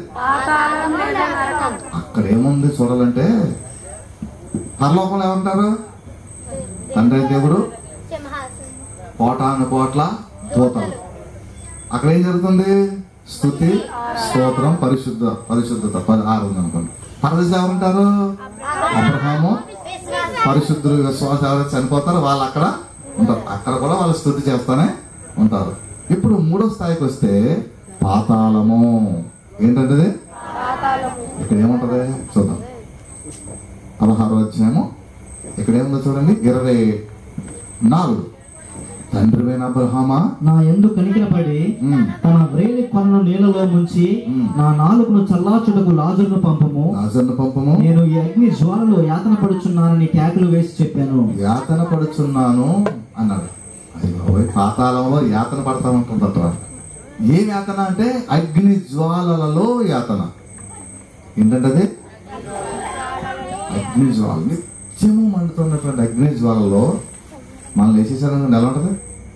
అక్కడ ఏముంది చూడాలంటే పరలోకంలో ఏమంటారు తండ్రి దేవుడు
సింహాసనం
కోటాను కోట్ల దూతలు అక్కడ ఏం జరుగుతుంది స్థుతి స్తోత్రం పరిశుద్ధ పరిశుద్ధత పది ఆరు ఉంది అనుకోండి పరదేశం ఎవరుంటారు అబ్రహాము పరిశుద్ధులు విశ్వాస ఎవరైతే చనిపోతారో వాళ్ళు అక్కడ ఉంటారు అక్కడ కూడా వాళ్ళు స్థుతి చేస్తానే ఉంటారు ఇప్పుడు మూడో స్థాయికి వస్తే పాతాళము ఏంటంటే ఇక్కడ ఏముంటది చూద్దాం పదహారో అధ్యాయము ఇక్కడ ఏముందో చూడండి ఇరవై నాలుగు తండ్రివైన అబ్రహామా
నా ఎందు కనికరపడి
ఉమ్,
తన వ్రేలి కొనను నీళ్ళలో ముంచి
మ్.
నా నాలుకను చల్లార్చుటకు లాజరును పంపము
లాజర్ను పంపము
నేను ఈ అగ్ని జ్వాలలో యాతన పడుచున్నానని కేకలు వేసి చెప్పాను
యాతన పడుచున్నాను అన్నాడు అయ్యో పాతాళంలో యాతన పడతామంటుందట ఏం యాతన అంటే అగ్ని జ్వాలలలో యాతన ఏంటంటే అది అగ్ని జ్వాల నిత్యము మండుతున్నటువంటి అగ్ని జ్వాలలో మనం వేసేసారని ఎలా ఉంటుంది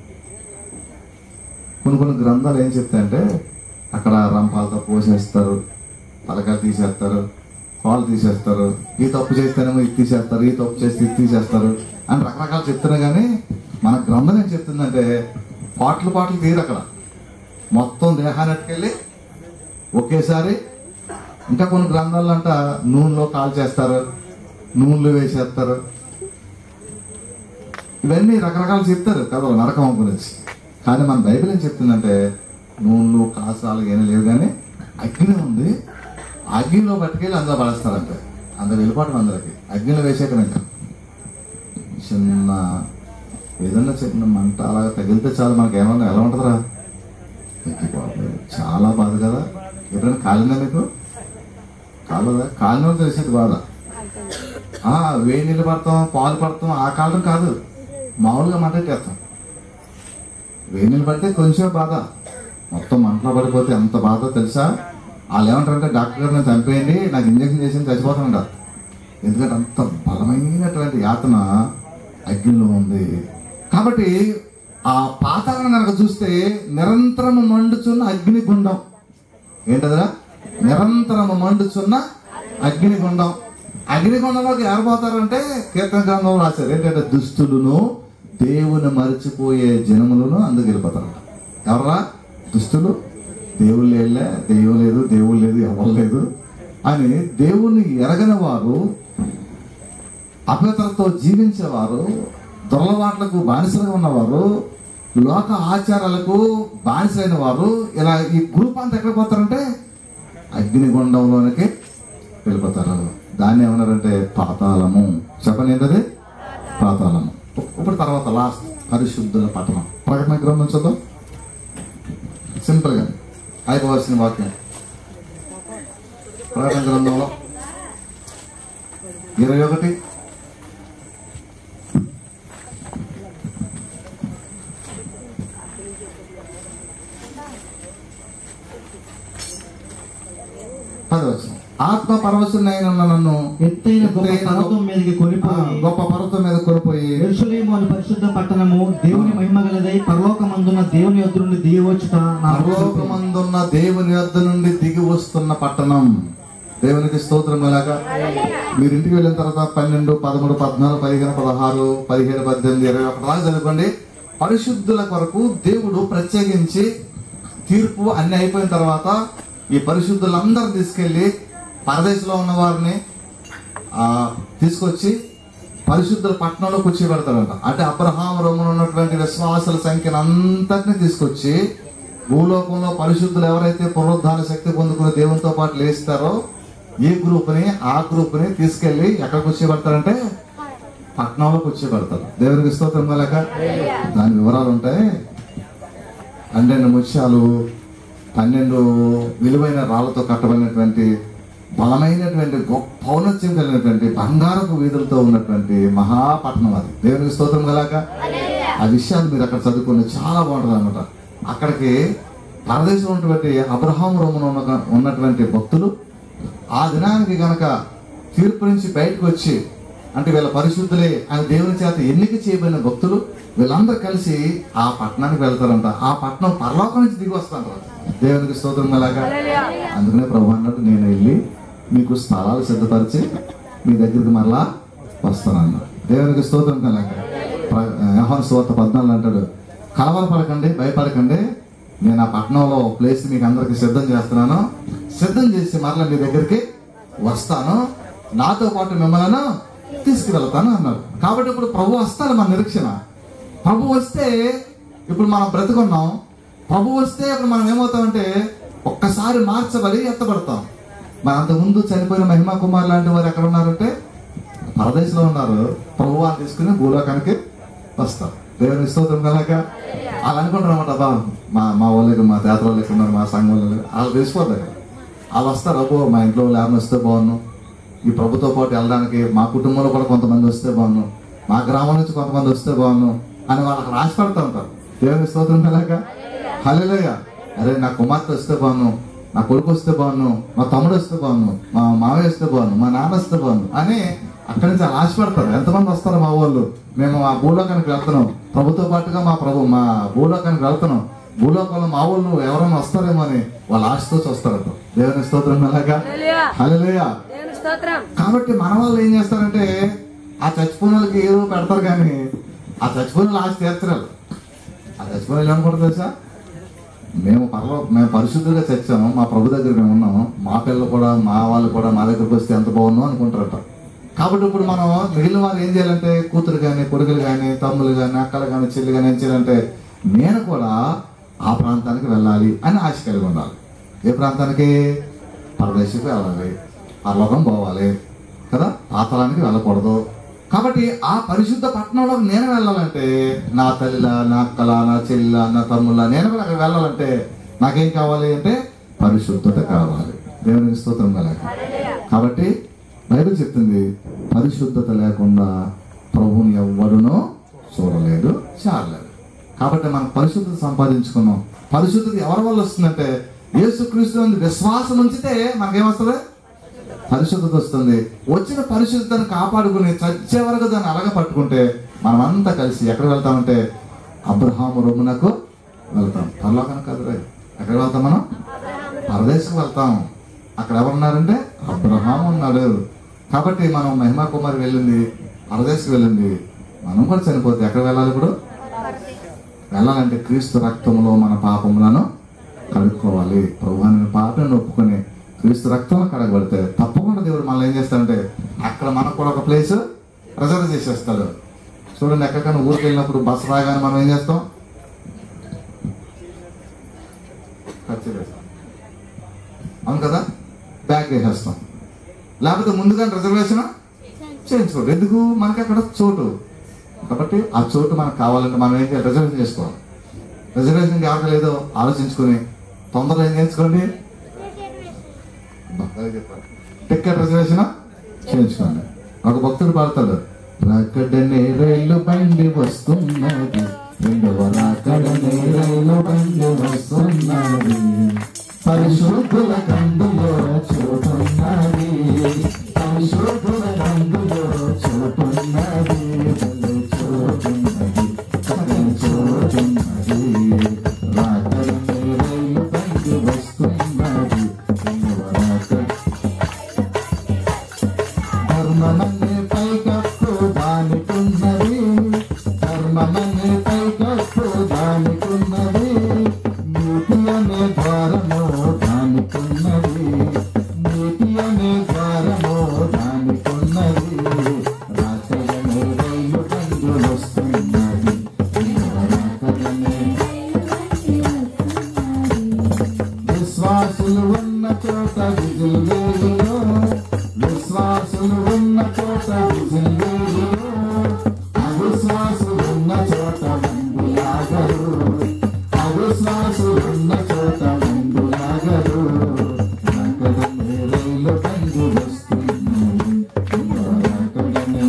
కొన్ని కొన్ని గ్రంథాలు ఏం చెప్తాయంటే అక్కడ రంపాలతో పోసేస్తారు తలకాయ తీసేస్తారు పాలు తీసేస్తారు ఈ తప్పు చేస్తేనేమో ఇది తీసేస్తారు ఈ తప్పు చేస్తే ఇది తీసేస్తారు అని రకరకాలు చెప్తున్నా కానీ మన గ్రంథం ఏం చెప్తుందంటే పాటలు పాటలు తీరు అక్కడ మొత్తం దేహాన్ని అట్టుకెళ్ళి ఒకేసారి ఇంకా కొన్ని గ్రంథాల్లో అంట నూనెలో కాల్ చేస్తారు నూనెలో వేసేస్తారు ఇవన్నీ రకరకాలు చెప్తారు కథలు నరకం గురించి కానీ మన బైబిల్ ఏం చెప్తుందంటే నూనెలు కాసాలు ఏమీ లేవు కానీ అగ్ని ఉంది ఆ అగ్నిలో పట్టుకెళ్ళి అందులో పడేస్తారంటే అందులో వెళ్ళిపోవడం అందరికి అగ్నిలో వేసాక ఇంకా చిన్న ఏదన్నా చిన్న మంట అలా తగిలితే చాలు మనకి ఏమన్నా ఎలా ఉంటుందిరా ఎక్కిపోతుంది చాలా బాధ కదా ఎప్పుడైనా కాలిందా మీకు కాలదా కాలిన తెలిసేది బాధ ఆ వేడి నీళ్ళు పడతాం పాలు పడతాం ఆ కాలం కాదు మామూలుగా మంటెట్టేస్తాం వేడి నీళ్ళు పడితే కొంచెం బాధ మొత్తం మంటలో పడిపోతే ఎంత బాధ తెలుసా వాళ్ళు ఏమంటారంటే డాక్టర్ గారు నేను చంపేయండి నాకు ఇంజక్షన్ చేసి చచ్చిపోతానంటారు ఎందుకంటే అంత బలమైనటువంటి యాతన అగ్నిలో ఉంది కాబట్టి ఆ పాతాలను కనుక చూస్తే నిరంతరం మండుచున్న అగ్నిగుండం ఏంటదిరా నిరంతరము మండుచున్న అగ్నిగుండం అగ్నిగుండంలోకి ఎవరు పోతారంటే కీర్తన గ్రంథంలో రాశారు ఏంటంటే దుస్తులను దేవుని మరిచిపోయే జనములను అందుకు వెళ్ళిపోతారు ఎవరా దుస్తులు దేవుళ్ళు వెళ్ళే దెయ్యం లేదు దేవుడు లేదు ఎవరు లేదు అని దేవుణ్ణి ఎరగని వారు అపవిత్రతో జీవించేవారు దొరలవాట్లకు బానిసలుగా ఉన్నవారు లోక ఆచారాలకు బానిసలైన వారు ఇలా ఈ గ్రూప్ అంతా ఎక్కడ పోతారంటే అగ్నిగుండంలోనికి వెళ్ళిపోతారు దాన్ని ఏమన్నారంటే పాతాళము చెప్పండి ఏంటది పాతాళము ఇప్పుడు తర్వాత లాస్ట్ పరిశుద్ధుల పట్టణం ప్రకటన గ్రంథం చూద్దాం సింపుల్ గా అయిపోవలసిన వాక్యం ప్రకటన గ్రంథంలో ఇరవై ఒకటి పదవచ్చు ఆత్మ పరవశునైన నన్ను
ఎత్తైన గొప్ప
ఎత్తైన
పర్వతం మీదకి
ఆ,
కొనిపోయి
గొప్ప పర్వతం మీద కొనిపోయి
ఎరుసలేము అని పరిశుద్ధ పట్టణము దేవుని మహిమ గలదై పరలోకమందున దేవుని యొద్ద నుండి దిగవచ్చుట నాకు చూపి.
పరలోకమందున్న దేవుని వద్ద నుండి దిగి వస్తున్న పట్టణం దేవునికి స్తోత్రం ఎలాగా మీరు ఇంటికి వెళ్ళిన తర్వాత పన్నెండు పదమూడు పద్నాలుగు పదిహేను పదహారు పదిహేను పద్దెనిమిది ఇరవై ఒకటి దాకా చదువుకోండి పరిశుద్ధుల కొరకు దేవుడు ప్రత్యేకించి తీర్పు అన్ని అయిపోయిన తర్వాత ఈ పరిశుద్ధులందరూ తీసుకెళ్లి పరదేశంలో ఉన్న వారిని ఆ, తీసుకొచ్చి పరిశుద్ధుల పట్టణంలో కూర్చోబెడతాడంట అంటే అబ్రహాం రోమన్ ఉన్నటువంటి విశ్వాసుల సంఖ్యను అంతటిని తీసుకొచ్చి భూలోకంలో పరిశుద్ధులు ఎవరైతే పునరుద్ధాన శక్తి పొందుకుని దేవునితో పాటు లేస్తారో ఈ గ్రూప్ని ఆ గ్రూప్ని తీసుకెళ్లి ఎక్కడ కూర్చోబెడతారంటే పట్టణంలో కూర్చోబెడతారు దేవునికి స్తోత్రం కలక దాని వివరాలు ఉంటాయి పన్నెండు ముత్యాలు పన్నెండు విలువైన రాళ్లతో కట్టబడినటువంటి బలమైనటువంటి గొప్ప ఔన్నత్యం కలిగినటువంటి బంగారపు వీధులతో ఉన్నటువంటి మహాపట్నం అది దేవునికి స్తోత్రం కలాక ఆ విషయాలు మీరు అక్కడ చదువుకోండి చాలా బాగుంటుంది అనమాట అక్కడికి పరదేశంలో ఉన్నటువంటి అబ్రహాం రోమన్ ఉన్న ఉన్నటువంటి భక్తులు ఆ దినానికి గనక తీర్పు నుంచి బయటకు వచ్చి అంటే వీళ్ళ పరిశుద్ధులే అని దేవుని చేత ఎన్నిక చేయబడిన భక్తులు వీళ్ళందరూ కలిసి ఆ పట్టణానికి వెళ్తారంట ఆ పట్టణం పరలోకం నుంచి దిగి వస్తారంట దేవునికి స్తోత్రం అలాగా అందుకనే ప్రభు అన్నట్టు నేను వెళ్ళి మీకు స్థలాలు సిద్ధపరిచి మీ దగ్గరికి మరలా వస్తానన్న దేవునికి స్తోత్రం కలాగా యహోన్ సువార్త పద్నాలుగు అంటాడు కలవరపడకండి భయపడకండి నేను ఆ పట్టణంలో ప్లేస్ మీకు అందరికి సిద్ధం చేస్తున్నాను సిద్ధం చేసి మరలా మీ దగ్గరికి వస్తాను నాతో పాటు మిమ్మల్ని తీసుకువెళ్తాను అన్నారు కాబట్టి ఇప్పుడు ప్రభు వస్తాడు మన నిరీక్షణ ప్రభు వస్తే ఇప్పుడు మనం బ్రతుకున్నాం ప్రభు వస్తే ఇప్పుడు మనం ఏమవుతామంటే ఒక్కసారి మార్చబడి ఎత్తబడతాం మన అంత ముందు చనిపోయిన మహిమా కుమార్ లాంటి వారు ఎక్కడ ఉన్నారంటే పరదేశంలో ఉన్నారు ప్రభువాన్ని తీసుకుని భూలోకానికి వస్తారు దేవుని స్తోత్రం కనుక వాళ్ళు అనుకుంటారు అనమాట బా మా మా వాళ్ళు మా తేతర వాళ్ళు ఇక్కడ ఉన్నారు మా సంఘం వాళ్ళు వాళ్ళు తెలిసిపోతారు వాళ్ళు వస్తారు అబ్బో మా ఇంట్లో వాళ్ళు ఎవరిని వస్తే బాగున్నాను ఈ ప్రభుతో పాటు వెళ్ళడానికి మా కుటుంబంలో కూడా కొంతమంది వస్తే బాగున్నాను మా గ్రామం నుంచి కొంతమంది వస్తే బాగున్నాను అని వాళ్ళు అక్కడ ఆశపడుతూ ఉంటారు దేవుని స్తోత్రం కలక హలేలోయ అరే నా కుమార్తె వస్తే బాగున్నాను నా కొడుకు వస్తే బాగున్నాను మా తమ్ముడు వస్తే బాగున్నాను మా మావయ్య వస్తే బాగున్నాను మా నాన్న వస్తే బాగున్నాను అని అక్కడి నుంచి అలా ఆశపడతారు ఎంతమంది వస్తారు మా వాళ్ళు మేము ఆ భూలోకానికి వెళ్తున్నాం ప్రభుతో పాటుగా మా ప్రభు మా భూలోకానికి వెళ్తున్నాం భూలోకంలో మా వాళ్ళు ఎవరైనా వస్తారేమో అని వాళ్ళ ఆశతో వస్తారట దేవుని స్తోత్రం అలాగా హల్లెలూయా
దేవుని స్తోత్రం
కాబట్టి మన వాళ్ళు ఏం చేస్తారంటే ఆ చచ్చిపోయిన వాళ్ళకి ఏదో పెడతారు కానీ ఆ చచ్చిపోయిన వాళ్ళు ఆశ తీర్చరారు ఆ చచ్చిపోయిన వాళ్ళు ఏమనుకుంటారు తెలుసా మేము పర్లో మేము పరిశుద్ధంగా చచ్చాము మా ప్రభు దగ్గర మేము ఉన్నాము మా పిల్లలు కూడా మా వాళ్ళు కూడా మా దగ్గరకు వస్తే ఎంత బాగున్నాం అనుకుంటారట కాబట్టి ఇప్పుడు మనం మిగిలిన వారు ఏం చేయాలంటే కూతురు కానీ కొడుకులు కానీ తమ్ములు కానీ అక్కలు కానీ చెల్లి కానీ ఏం చేయాలంటే నేను కూడా ఆ ప్రాంతానికి వెళ్ళాలి అని ఆశ కలిగి ఉండాలి ఏ ప్రాంతానికి పరదేశకు వెళ్ళాలి పరలోకం పోవాలి కదా పాతలానికి వెళ్ళకూడదు కాబట్టి ఆ పరిశుద్ధ పట్టణంలోకి నేను వెళ్ళాలంటే నా తల్లిల నా అక్కల నా చెల్లిల నా తమ్ముళ్ళ నేను కూడా అక్కడ వెళ్ళాలంటే నాకేం కావాలి అంటే పరిశుద్ధత కావాలి దేవునికి స్తోత్రం కలగ కాబట్టి బైబిల్ చెప్తుంది పరిశుద్ధత లేకుండా ప్రభుని ఎవ్వడునో చూడలేడు చాలలేదు కాబట్టి మనం పరిశుద్ధత సంపాదించుకున్నాం పరిశుద్ధత ఎవరి వల్ల వస్తుందంటే యేసుక్రీస్తు నందు విశ్వాసం ఉంచితే మనకేమొస్తుంది పరిశుద్ధత వస్తుంది వచ్చిన పరిశుద్ధతను కాపాడుకుని చచ్చే వరకు దాన్ని అలగ పట్టుకుంటే మనం అంతా కలిసి ఎక్కడ వెళ్తామంటే అబ్రహాము రొమ్మునకు వెళ్తాం పరలోకానికి కదరే ఎక్కడ వెళ్తాం మనం పరదేశం వెళ్తాం అక్కడ ఎవరున్నారంటే అబ్రహాం ఉన్నాడు కాబట్టి మనం మహిమా కుమారి వెళ్ళింది పరదేశం వెళ్ళింది మనం కూడా చనిపోతే ఎక్కడ వెళ్ళాలి ఇప్పుడు వెళ్ళాలంటే క్రీస్తు రక్తంలో మన పాపములను కడుక్కోవాలి ప్రభువాన్ని పాపను ఒప్పుకొని క్రీస్తు రక్తంలో కడగబడితే తప్పకుండా దేవుడు మనల్ని ఏం చేస్తాడంటే అక్కడ మనకు కూడా ఒక ప్లేస్ రిజర్వ్ చేసేస్తాడు చూడండి ఎక్కడికైనా ఊరికి వెళ్ళినప్పుడు బస్సు రాగానే మనం ఏం చేస్తాం ఖర్చు వేస్తాం అవును కదా బ్యాగ్ వేసేస్తాం లేకపోతే ముందుగా రిజర్వేషన్ చేయించుకోండి ఎందుకు మనకి అక్కడ చోటు కాబట్టి ఆ చోటు మనకు కావాలంటే మనం ఏం చేయాలి రిజర్వేషన్ చేసుకోవాలి రిజర్వేషన్ ఎవరికి లేదో ఆలోచించుకొని తొందరగా ఏం చేసుకోండి భక్తులు చెప్పారు టికెట్ రిజర్వేషన్ చేయించుకోండి ఒక భక్తుడు పాడతాడు రాకడనే రైలు బండి వస్తున్నది రెండవ రాకడనే రైలు బండి వస్తున్నది పరిశుద్ధుల కందులో చోటున్నది పరిశుద్ధుల కందులో చోటున్నది భలే చోటున్నది భలే చోటున్నది రాకడనే రైలు బండి వస్తున్నది రెండవ రాకడ ధర్మమనే పైకప్పు దానికున్నది ధర్మమనే పైకప్పు దానికున్నది నీతి అనే ద్వారము దానికున్నది నీతి అనే ద్వారము దానికున్నది రాకడనే విశ్వాసులు ఉన్న చోట విజులు వేగును విశ్వాసులు ఉన్న చోట విజులు వేగును అవిశ్వాసులు ఉన్న చోట మందులాగరు అవిశ్వాసులు ఉన్న చోట మందులాగరు నగరమే రైలు బండి వస్తున్నాయి నగరమే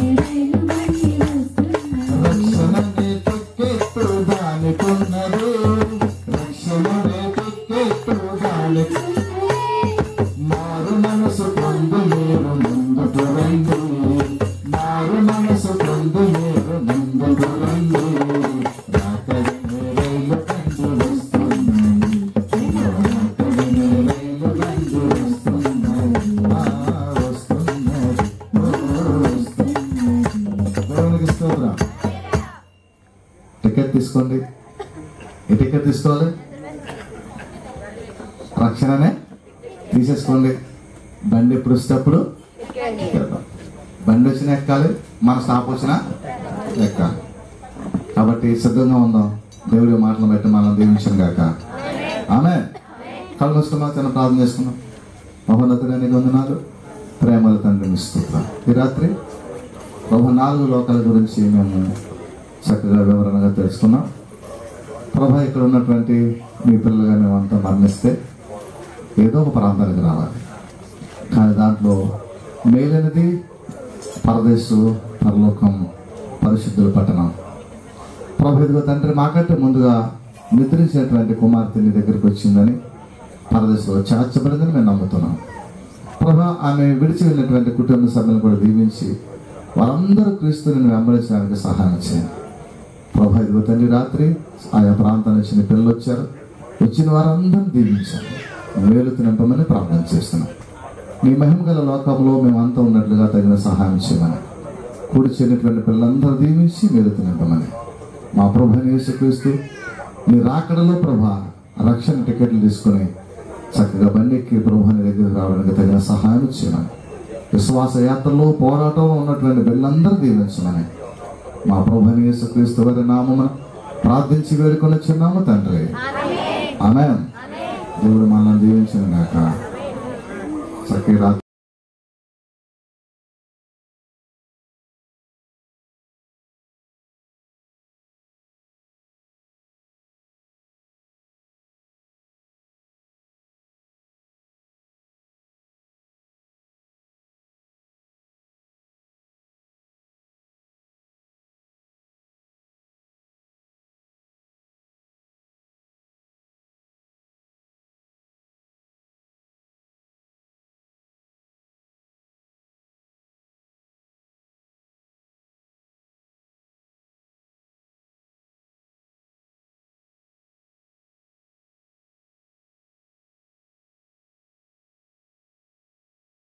రక్షణనే టిక్కెట్టు దానికున్నది రక్షణనే టిక్కెట్టు దానికి మారు మనసు పొందు మీరు ముందుకు రండి మారు మనసు పొందు మీరు ముందుకు రండి రాకడిని రైలు కండు వస్తున్నాయి రాకడిని రైలు కండు వస్తున్నాయి ఆ, వస్తున్నాయి ఓ, వస్తున్నాయి దేవునికి స్తోత్రం టికెట్ తీసుకోండి ఏ టికెట్ తీసుకోవాలి రక్షణనే తీసేసుకోండి బండి ఎప్పుడు వచ్చేటప్పుడు ఎక్కేద్దాం. బండి వచ్చినా ఎక్కాలి మన స్టాప్ వచ్చినా ఎక్కాలి కాబట్టి సిద్ధంగా ఉందాం దేవుడి మాటలు బట్టి మనం దీవించను గాక ఆమె కళ్ళు వస్తున్నా చిన్న ప్రార్థన చేసుకున్నాం మహోన్నతుడని వందనాలు ప్రేమల తండ్రి స్తోత్రం ఈ రాత్రి ప్రభు నాలుగు లోకాల గురించి మేము చక్కగా వివరణగా తెలుసుకున్నాం ప్రభా ఇక్కడ ఉన్నటువంటి మీ పిల్లలుగా మేమంతా మరణిస్తే ఏదో ఒక ప్రాంతానికి రావాలి కానీ దాంట్లో మేలైనది పరదేశు పరలోకం పరిశుద్ధుల పట్టణం ప్రభు ఇదిగో తండ్రి మాకంటే ముందుగా నిద్రించినటువంటి కుమార్తె నీ దగ్గరికి వచ్చిందని పరదేశంలో చేర్చబడిందని మేము నమ్ముతున్నాం ప్రభా ఆమె విడిచి వెళ్ళినటువంటి కుటుంబ సభ్యులను కూడా దీవించి వారందరూ క్రీస్తుని వెంబడించడానికి సహాయం చేయండి ప్రభా ఇదిగో తండ్రి రాత్రి ఆయా ప్రాంతాల నుంచి నీ పిల్లలు వచ్చారు వచ్చిన వారందరినీ దీవించారు మేలు తినపమని ప్రార్థన చేస్తున్నాం నీ మహిమ గల లోకంలో మేమంతా ఉన్నట్లుగా తగిన సహాయం చేయమని కూడి చేరినటువంటి పిల్లలందరూ దీవించి మేలు తినపమని మా ప్రభు యేసుక్రీస్తు నీ రాకడలో ప్రభా రక్షణ టికెట్లు తీసుకొని చక్కగా బండికి ప్రభుని దగ్గరికి రావడానికి తగిన సహాయం చేయమని విశ్వాస యాత్రలో పోరాటంలో ఉన్నటువంటి బిడ్డలందరూ దీవించమని మా ప్రభు యేసుక్రీస్తు వారి నామమున ప్రార్థించి వేడుకొని చిన్నాము తండ్రి ఆమె దేవుడు మనల్ని దీవించిన గాక చక్కగా